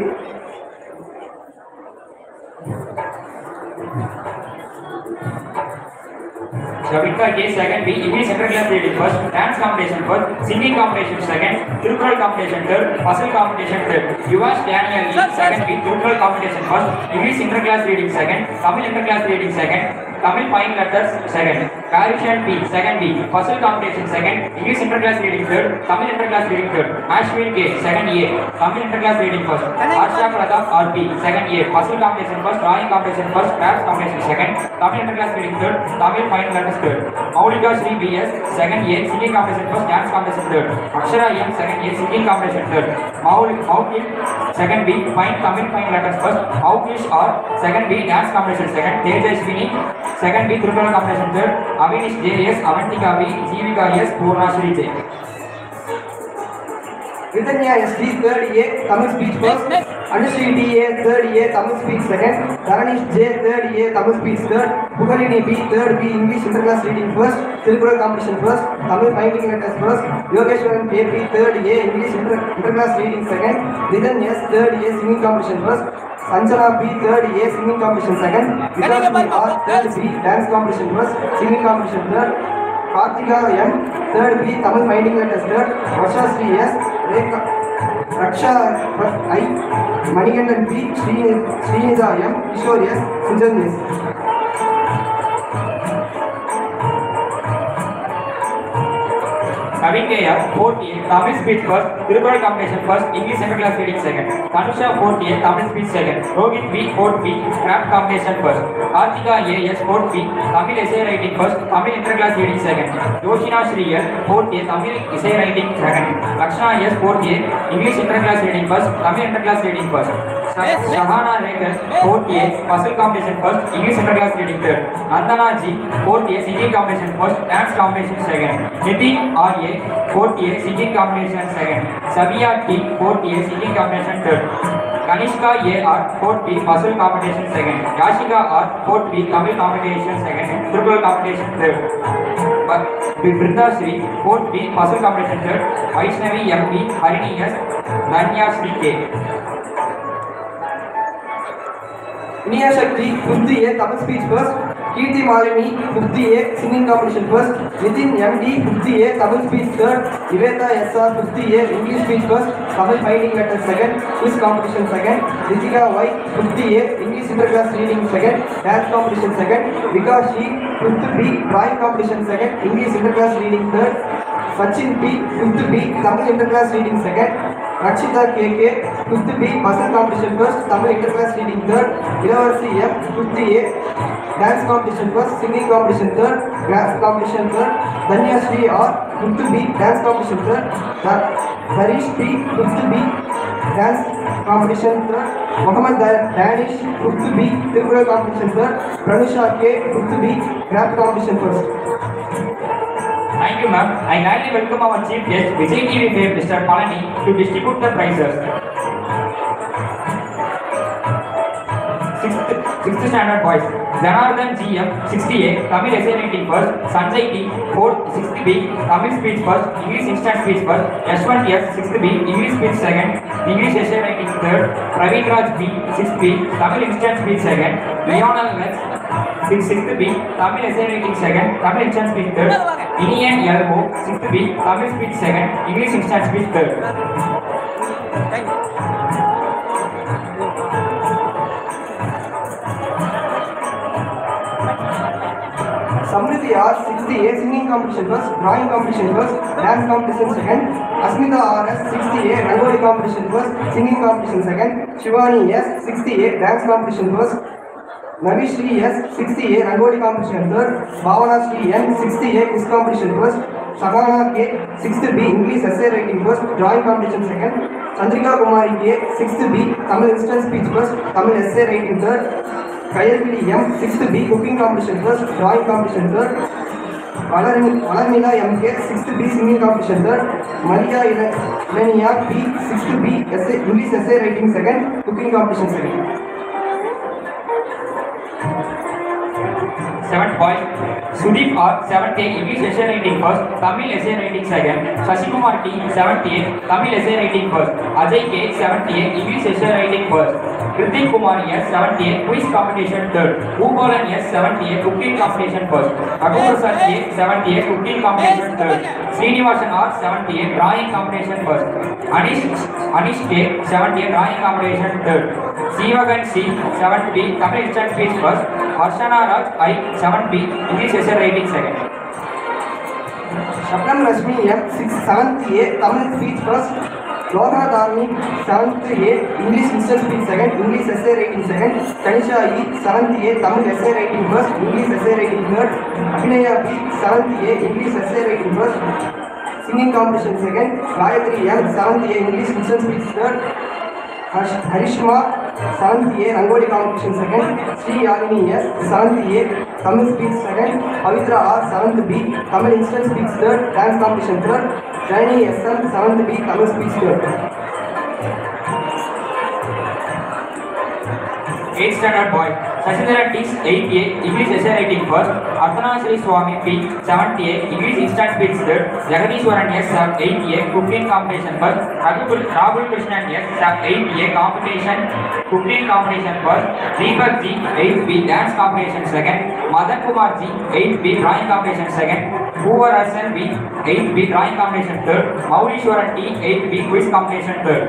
Shavika K second B, English interclass reading first, dance competition first, singing competition second, Tirukural competition third, puzzle competition third. Yuvash Daniel E second B, Tirukural competition first, English interclass reading second, Tamil interclass reading second, Tamil fine letters second. Karishan P second B, puzzle competition second, English interclass reading third, Tamil interclass reading third. Ashwin K second A, Tamil interclass reading first. Harsha Pratap RP second A, puzzle competition first, drawing competition first, crafts competition second, Tamil interclass reading third, Tamil fine letters third. Maulika Sri BS second A, singing competition first, dance competition third. Akshara M second A, singing competition third. Maul Maukil second B, fine Tamil fine letters first. Maukish R second B, dance competition second. Tejaswini second B, Tirukural competition third. Avinish JS, Avantika V, Jeevika S, Purna Sri J. Vidanya SD, third A, Tamil speech first, Anushree DA, third A, Tamil speech second, Dharanish J, third A, Tamil speech third, Pugalini B, third B, English interclass reading first, Tirukural competition first, Tamil finding letters first, Yogeshwaran KP, third A, English inter interclass reading second, Nidan S, third A, singing competition first, Sanjana B, third A, singing competition second, Vikas B, R, third B, dance competition first, singing competition third, Kartika M, third B, Tamil finding letters third, Varsha Sri S, Rekha, Raksha I, Manikandan P, Sri, Srinidha M, Kishore S, Sujan S. Kavinkaya, fourth A, Tamil speech first, Tirukural competition first, English interclass reading second. Tanusha, fourth A, Tamil speech second. Rohit B, fourth B, craft competition first. Kartika A, yes, fourth B, Tamil essay writing first, Tamil interclass reading second. Yoshina Sri S, fourth A, Tamil essay writing second. Lakshana S, fourth A, English interclass reading first, Tamil interclass reading first. Shah- Shahana Rekhar, fourth A, puzzle competition first, English interclass reading third. Nandana G, fourth A, singing competition first, dance competition second. Nitin R A, fourth A, singing competition second. Sabia T, fourth A, singing competition third. Kanishka A R, fourth B, puzzle competition second. Yashika R, fourth B, Tamil competition second. Triple competition third. But Brinda Sri, fourth B, puzzle competition third. Vaishnavi M P, Harini S, Danya Sri K. Nia Shakti, fifth A, Tamil speech first, Kirti Malini, fifth A, singing competition first, Nitin MD, fifth A, Tamil speech third, Iveta SR, fifth A, English speech first, Tamil finding letters second, quiz competition second, Ritika Y, fifth A, English interclass reading second, dance competition second, Vikas Shi, fifth B, drawing competition second, English interclass reading third, Sachin P, fifth B, Tamil interclass reading second, Rakshita KK, fifth B, puzzle competition first, Tamil interclass reading third, Ilavarsi F, fifth A, dance competition first, singing competition third, craft competition third, Danya Sri or fifth B, dance competition third, Da- Harish B, fifth B, dance competition third, Muhammad Da- Danish, fifth B, Tripura competition third, Pranusha K, fifth B, craft competition first. Thank you, ma'am. I kindly welcome our chief guest, Vijay TV fame, Mr. Palani, to distribute the prizes. Sixth, sixth standard boys. Janardhan GM, 68, Tamil essay writing first. Sanjay T, 4th, 6th B, Tamil speech first, English instant speech first. Yashwant S, 6th B, English speech second, English essay writing third. Praveen Raj B, 6th B, Tamil instant speech second. Leonel Lex, six, sixth B, Tamil essay writing second, Tamil instant speech third, Inian Yelbo, sixth B, Tamil speech second, English instant speech third. Samriti R, 6th A, singing competition first, drawing competition first, dance competition second, Asmita R S, 6th A, Rangoli competition first, singing competition second, Shivani S, 6th A, dance competition first, Navi Shri S, 6th A, Rangoli competition third, Bhavana Shri N, 6th A, quiz competition first, Sagana K, 6th B, English essay writing first, drawing competition second, Chandrika Kumari K, 6th B, Tamil instant speech first, Tamil essay writing third, Kayalvili M, 6th B, cooking competition first, drawing competition third, Valarmila MK, 6th B, singing competition third, Maria Ila- Ilania B, 6th B, essay, English essay writing second, cooking competition second. Seventh boy, Sudeep R, seventh A, English essay writing first, Tamil essay writing second, Shashikumar T, seventh A, Tamil essay writing first, Ajay K, seventh A, English essay writing first, Kritik Kumar S, seventh A, quiz competition third, Ugolan S, seventh A, cooking competition first, Raghu Prasad K, seventh A, cooking competition third, Srinivasan R, seventh A, drawing competition first, Anish, Anish K, seventh A, drawing competition third, Sivagan C, seventh B, Tamil instant speech first, Arshana Raj I, seventh B, English essay writing second. Shabnam Rashmi M, 6th, 7th A, Tamil speech first, Lorna Dharmi, 7th A, English instant speech second, English essay writing second, Tanisha E, 7th A, Tamil essay writing first, English essay writing third, Abhinaya B, 7th A, English essay writing first, singing competition second, Gayatri M, 7th A, English instant speech third, Harsh- Harishma, 7th A, Rangoli competition second, Sri Yalini S, 7th A, Tamil speech second, Pavitra R, 7th B, Tamil instant speech third, dance competition third, Jani SM, 7th B, Tamil speech third. Eighth standard boy, Sashidharan T, 8th A, English essay writing first, Arthana Sri Swami P, 7th A, English instant speech third, Jagadishwaran S, 8th A, cooking competition first, Rahul Rahul Krishnan S, 8th A, competition, cooking competition first, Deepak G, 8th B, dance competition second, Madan Kumar G, 8th B, drawing competition second, Hoover Hassan B, 8th B, drawing competition third, Maurishwaran T, 8th B, quiz competition third.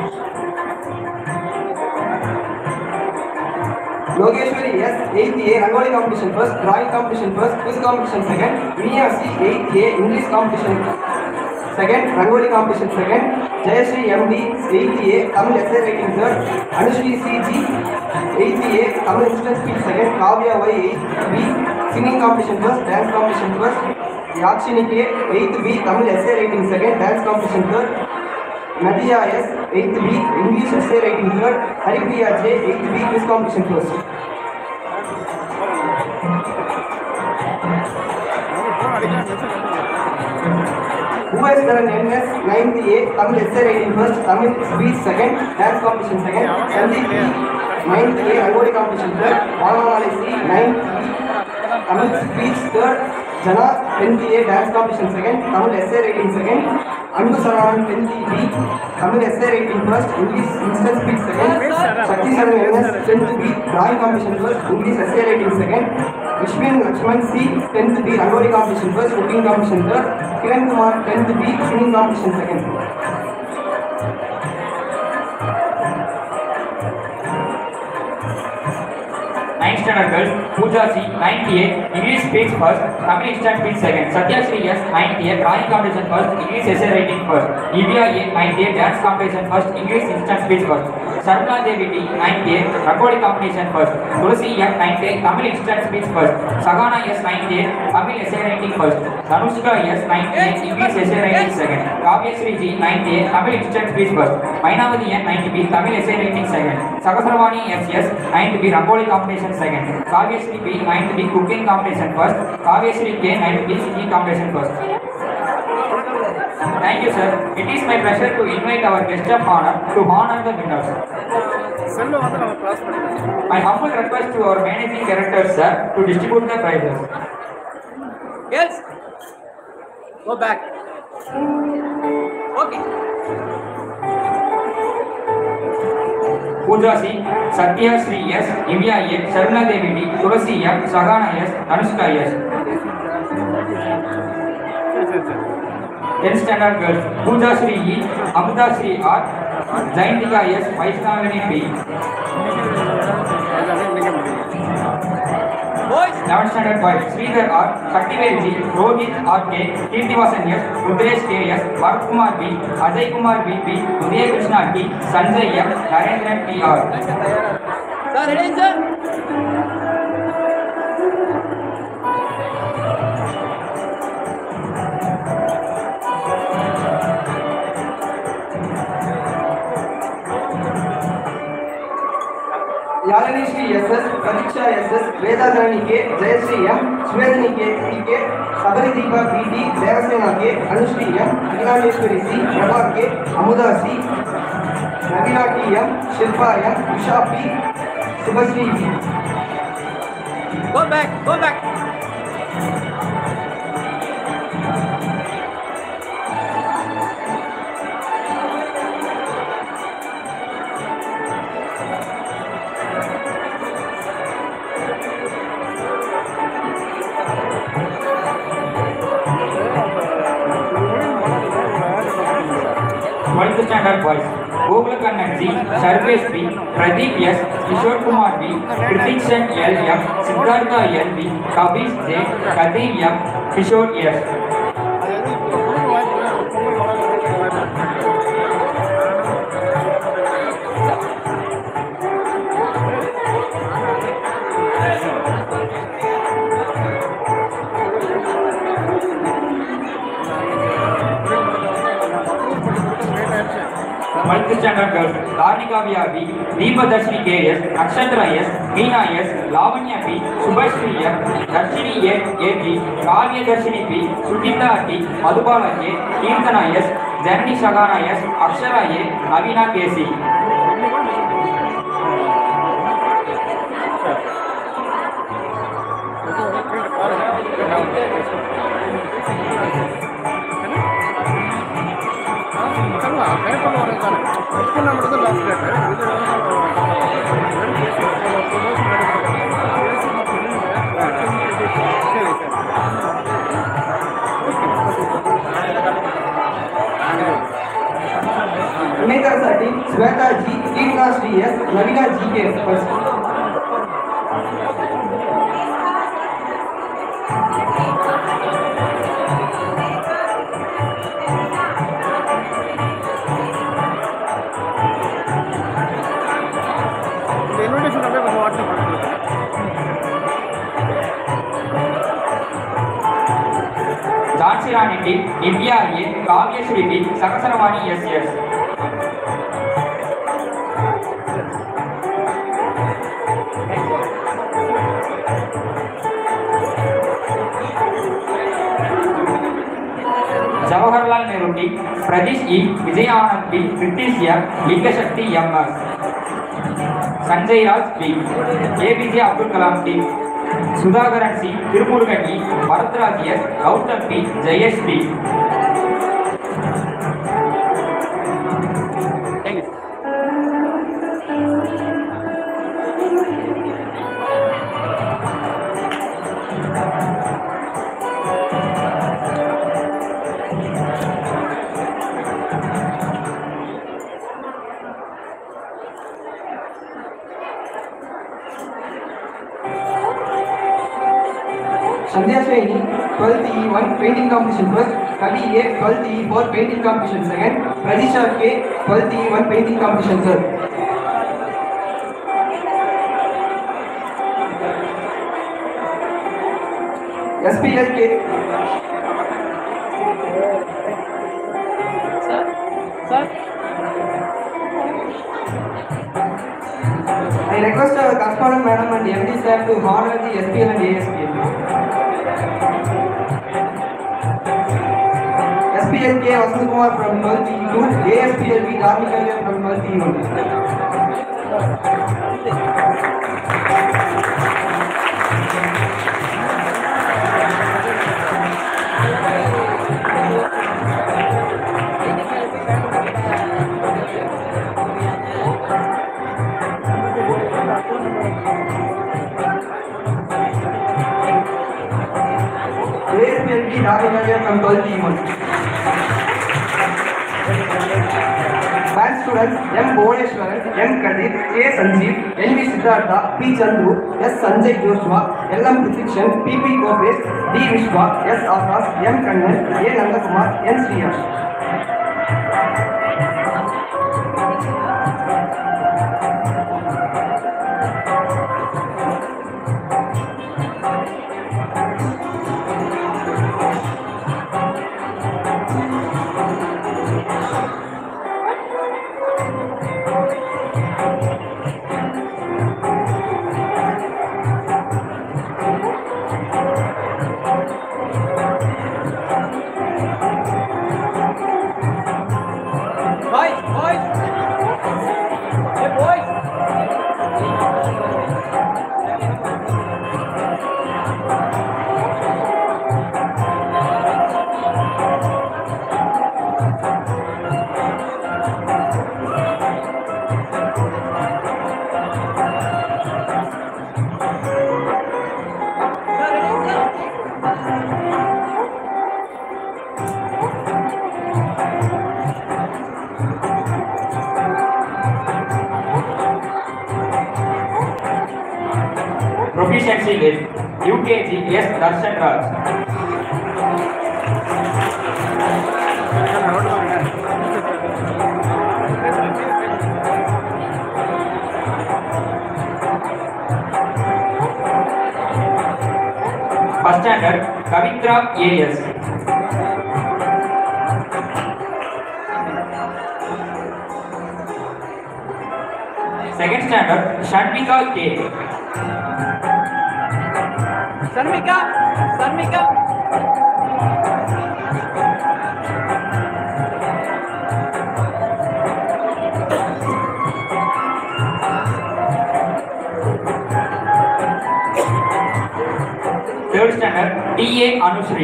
Yogeshwari S, 8th A, Rangoli competition first, drawing competition first, quiz competition second, Vinya C, 8th A, English competition second, Rangoli competition second, Jayashree MD, 8th A, Tamil essay writing third, Anushri CG, 8th A, Tamil instant speech second, Kavya Y, 8th B, singing competition first, dance competition first, Yakshini K, 8th B, Tamil essay writing second, dance competition third, Nadia S, 8th B, English essay writing third, Haripriya J, 8th B, quiz competition first. US Dharan NS, 9th A, Tamil essay writing first, Tamil speech second, dance competition second, Sandeep B, 9th A, Rangoli competition third, Valanamali C, 9th B, Tamil speech third, Jana, 10th A, dance competition second, Tamil essay writing second, Andu Saranan, 10th B, Tamil essay writing first, English instant speech second, Shakti Saran NS, 10th B, drawing competition first, English essay writing second, Vishwin Lakshman C, 10th B, Rangoli competition first, cooking competition third, Kiran Kumar, 10th B, singing competition second. Ninth standard girls, Pooja Pooja C, 98, English speech first, Tamil instant speech second. Satya Shri S, 98, drawing competition first, English essay writing first. Divya A, 98, dance competition first, English instant speech first. Sarma Devi D, 98, Rangoli competition first. Tulsi M, 98, Tamil instant speech first. Sagana S, 98, Tamil essay writing first. Anushka S, 98, English essay writing second. Kavya Shri G, 98, Tamil instant speech first. Mainavati N, 90B, Tamil essay writing second. Sakasravani S, S, 90B, Rangoli competition second. Kavya Shri B, 90B, cooking competition first. Kavya Shri K, 90B, singing competition first. Thank you, sir. It is my pleasure to invite our guest of honor to honor the winners. My humble request to our managing director, sir, to distribute the prizes. Girls, go back. Okay. Pooja C, Satya Sri S, Divya A, Sharna Devi D, Tulasi M, Sagana S, Anushka S. 10 standard girls, Pooja Sri E, Amrita Sri R, Jaintika S, Vaishnavini B. Boys, 11 standard boys, Sridhar R, Shaktivel G, Rohit R K, Kirtivasan S, Rudresh K S, Bharat Kumar B, Ajay Kumar B P, Udaya Krishna T, Sanjay M, Narendran T R. sir, ready, sir? Yalini Shri S S Pratiksha S S Vedadharani K Jayashri M Suvedini K T K Sabarideepa B T Devasena K Anushri M Akhilandeshwari C Prabha K Amuda C Navina T M Shilpa M Usha P Shubhashri V Go back, go back. Twelfth standard boys, Gokul Kannan G, Sarvesh B, Pradeep S, Kishore Kumar B, Pratikshan L M, Siddhartha L B, Kavish J, Kadeem M, Kishore S. Twelfth standard girls, Dharnika V B, Deepadarshini K S, Nakshatra S, Meena S, Lavanya B, Subhashri M, Darshini A, A B, Kavya Darshini B, Sudhita T, Madhubala K, Kirtana S, Janani Shagana S, Akshara A, Navina K C. विनेकरसाठी Shweta G Kirtana Shri S Navina G K first invitation அப்படியே கொஞ்சம் WhatsApp பண்ணுங்க Jhansi Rani T, Divya A, Kavya Shri B, Sakasravani S S. Jawaharlal Nehru T, Pradesh E, Vijayanand B, British M, Lingashakti M S. Sanjay Raj B, APJ Abdul Kalam T, Sudhakaran C, Tirumurugan E, Bharatraj S, Gautam P, Jayesh B. 12th E1 painting competition first, Kavi A 12th E4 painting competition second, Radisha K 12th E1 painting competition third. SPLK Sir, sir. I request our correspondent madam and MD sir to honor the SPL and ASPL. SPLK Vasan Kumar from 12th E2, ASPLB Dharmika from 12th E1. ASPLB Dharmika from 12th E1. Band students M. Bhuvaneshwaran, M. Kadir, K. Sanjeev, N. V. Siddhartha, P. Chandru, S. Sanjay Joshua, L. M. Pritikshan, P. P. Kopesh, D. Vishwa, S. Akash, M. Kannan, A. Nandakumar, N. Sriyash. Boys, boys. Hey, boys. Sir, ready, sir? Proficiency list UKG S. Darshan Raj. First standard Kavitra AS. Second standard Shanvika K. Sarmika, Sarmika. Third standard T.A. Anushree.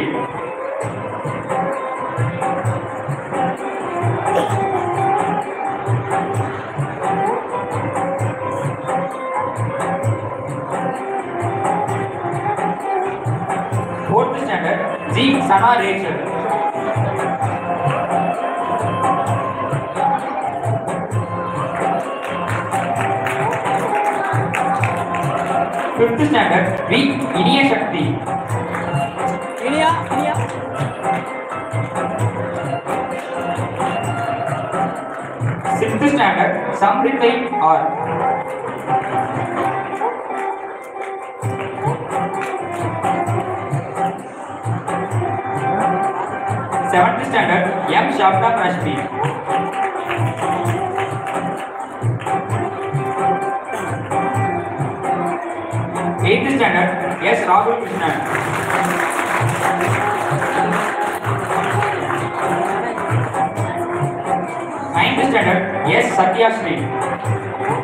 Fourth standard G. Sana Rachel. Fifth standard V. Iniya Shakti. Inia, Inia. Sixth standard Samritai R. Seventh standard M. Shabda Rashmi. Eighth standard S. Rahul Krishnan. Ninth standard S. Satya Sri.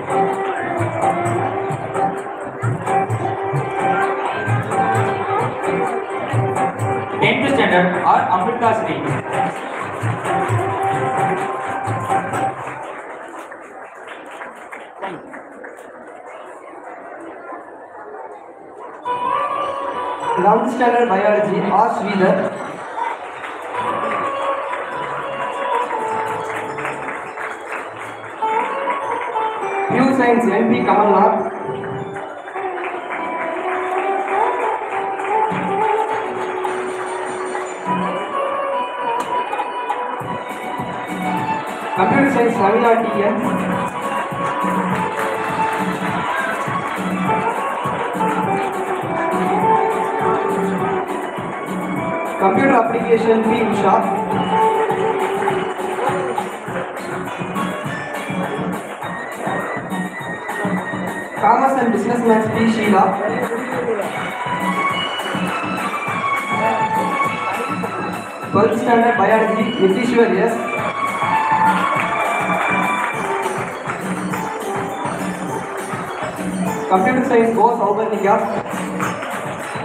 Tenth standard R. Amrita Sri. Eleventh standard biology R. Sridhar. New science MP Kamalnath. Computer Science Ravina TN. Computer Application P. Usha. Commerce and Business Maths P. Sheila. Twelfth Standard Biology Nitishwar S. Computer Science O. Saubarnika.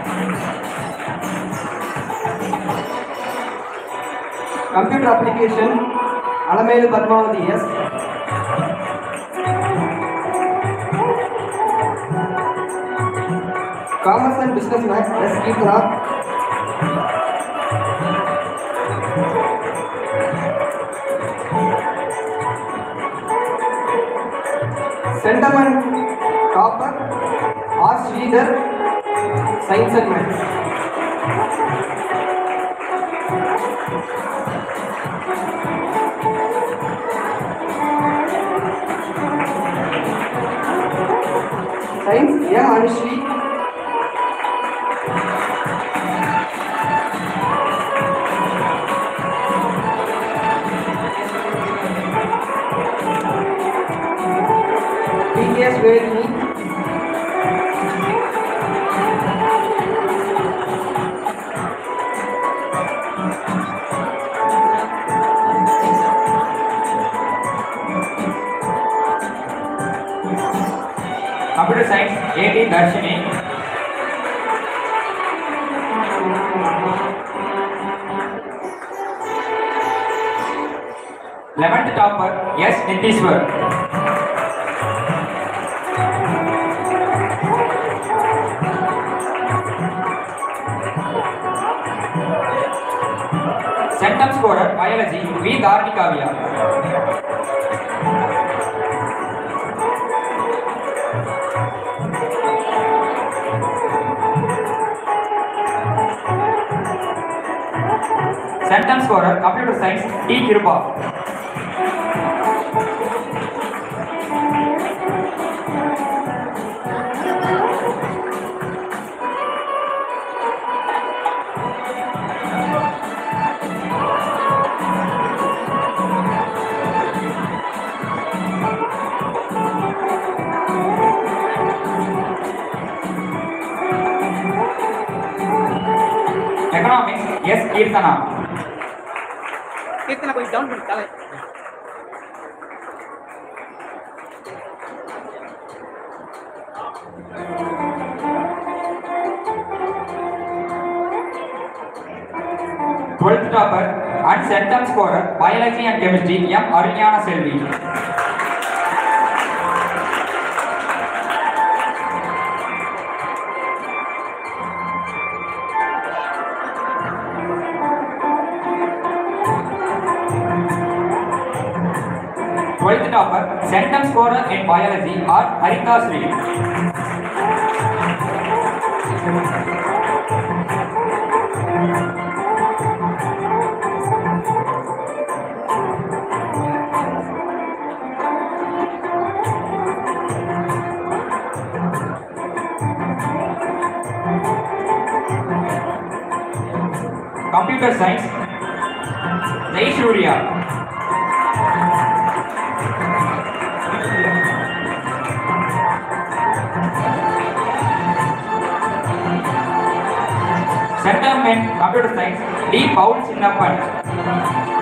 Computer Application Alamelu Padmavati S. Commerce and Business Maths S. Keepra. Sentiment Copper R. Sridhar Science and Maths. Science M. Anushri PKS Vedini Computer Science A.T. Darshini. Eleventh topper S. Nitishwar. Centum scorer Biology V. Dharnikavya. Centum scorer Computer Science T. Kirupa. Economics S. Kirtana. Keerthana கொஞ்சம் down பண்ணி தலை Twelfth topper and centum scorer Biology and Chemistry M. Arunyana Selvi. Twelfth topper centum scorer in Biology are Harita Sri. Computer Science Jai Surya. Centerman Computer Science D. Paul Chinnappan.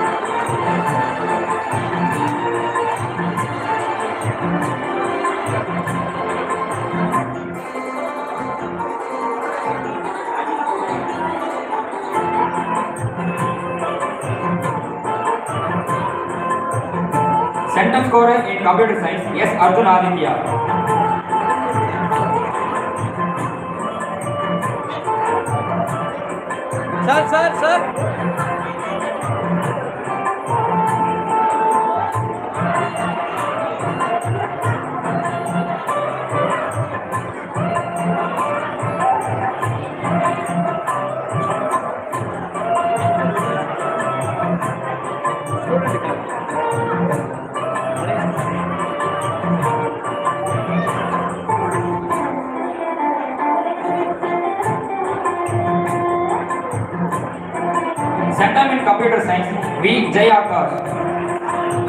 Centum scorer in Computer Science S. Arjun Aditya. Sir sir sir ஸ்டூடெண்ட்டுக்கு in Computer Science, V. Jayakar.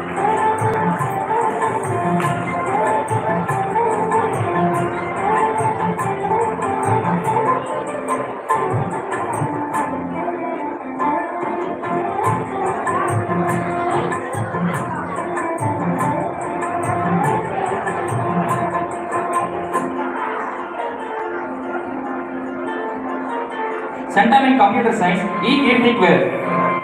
Center in Computer Science, E. Kirtikvel.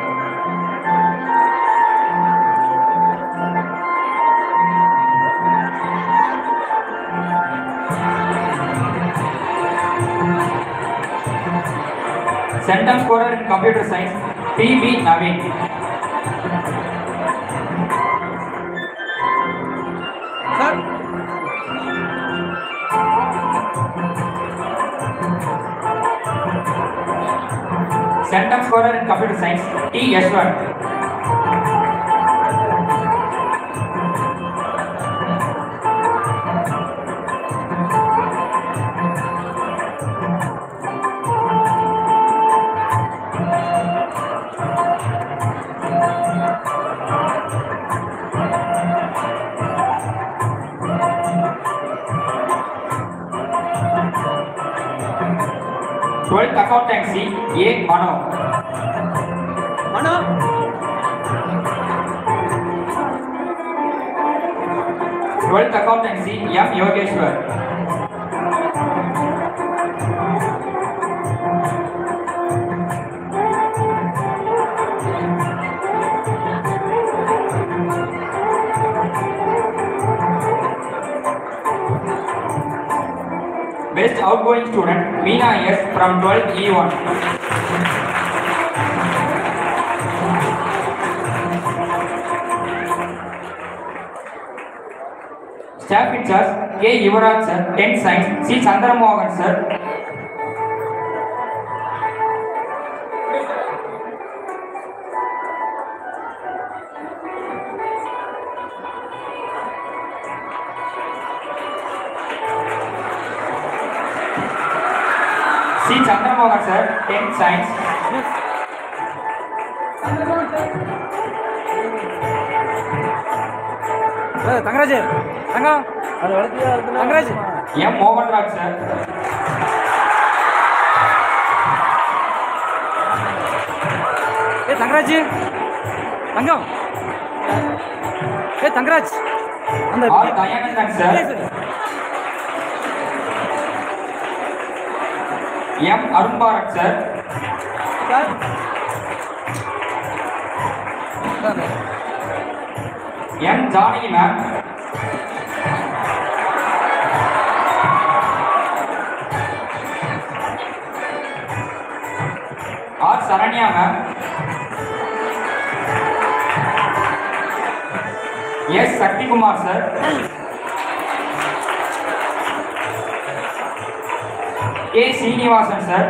Center scorer in Computer Science, P. B. Naveen. Sir Center scorer in Computer Science, T. Yashwant. Twelfth accountancy, A. Mano. Mano Twelfth accountancy, M. Yogeshwar. Best outgoing student, Meena S. from 12th E1. Staff in charge, K. Yuvraj sir, 10th science, C. Chandramohan sir, C. Chandramohan sir, 10th science, ஏய், தங்கராஜ் தங்கம் Thangaraj M. Mohan Raj sir, ஏ தங்கராஜ் தங்கம் ஏ தங்கராஜ் அந்த R. Dayanandan sir, M. Arun Bharat sir, sir M. Janaki ma'am, R. Saranya ma'am, S. Sakti Kumar sir, K. Srinivasan sir,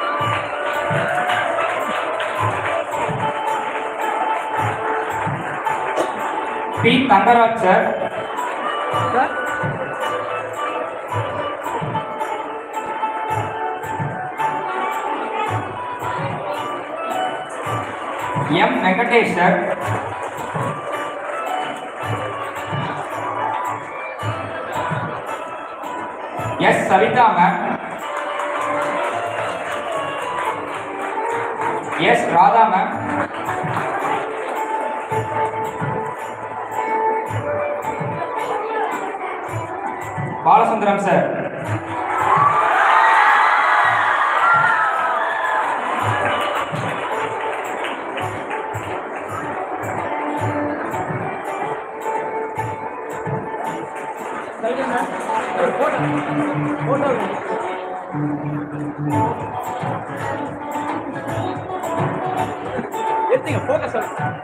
P. Tangaraj sir, sir M. Venkatesh sir, S. Savita ma'am, S. Radha ma'am, Balasundaram sir, photo எடுத்தீங்க focus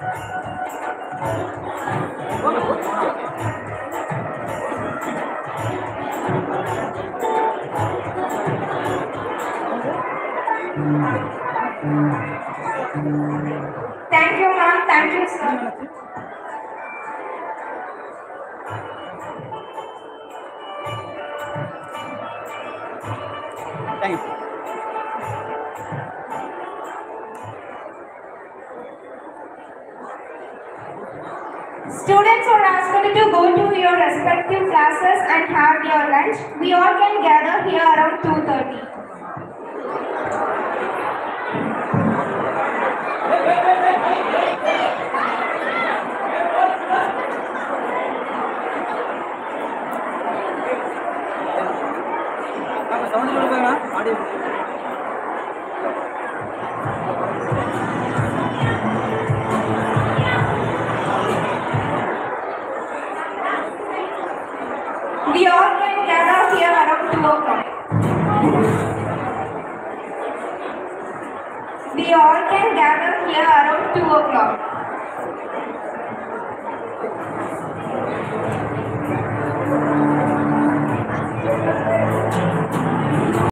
Thank you, ma'am. Thank you, sir. Thank you Students are asked to go to your respective classes and have your lunch. We all can gather here around 2.30. Sound கொடுப்பாங்க audio We all can gather here around 2 o'clock. We all can gather here around 2 o'clock.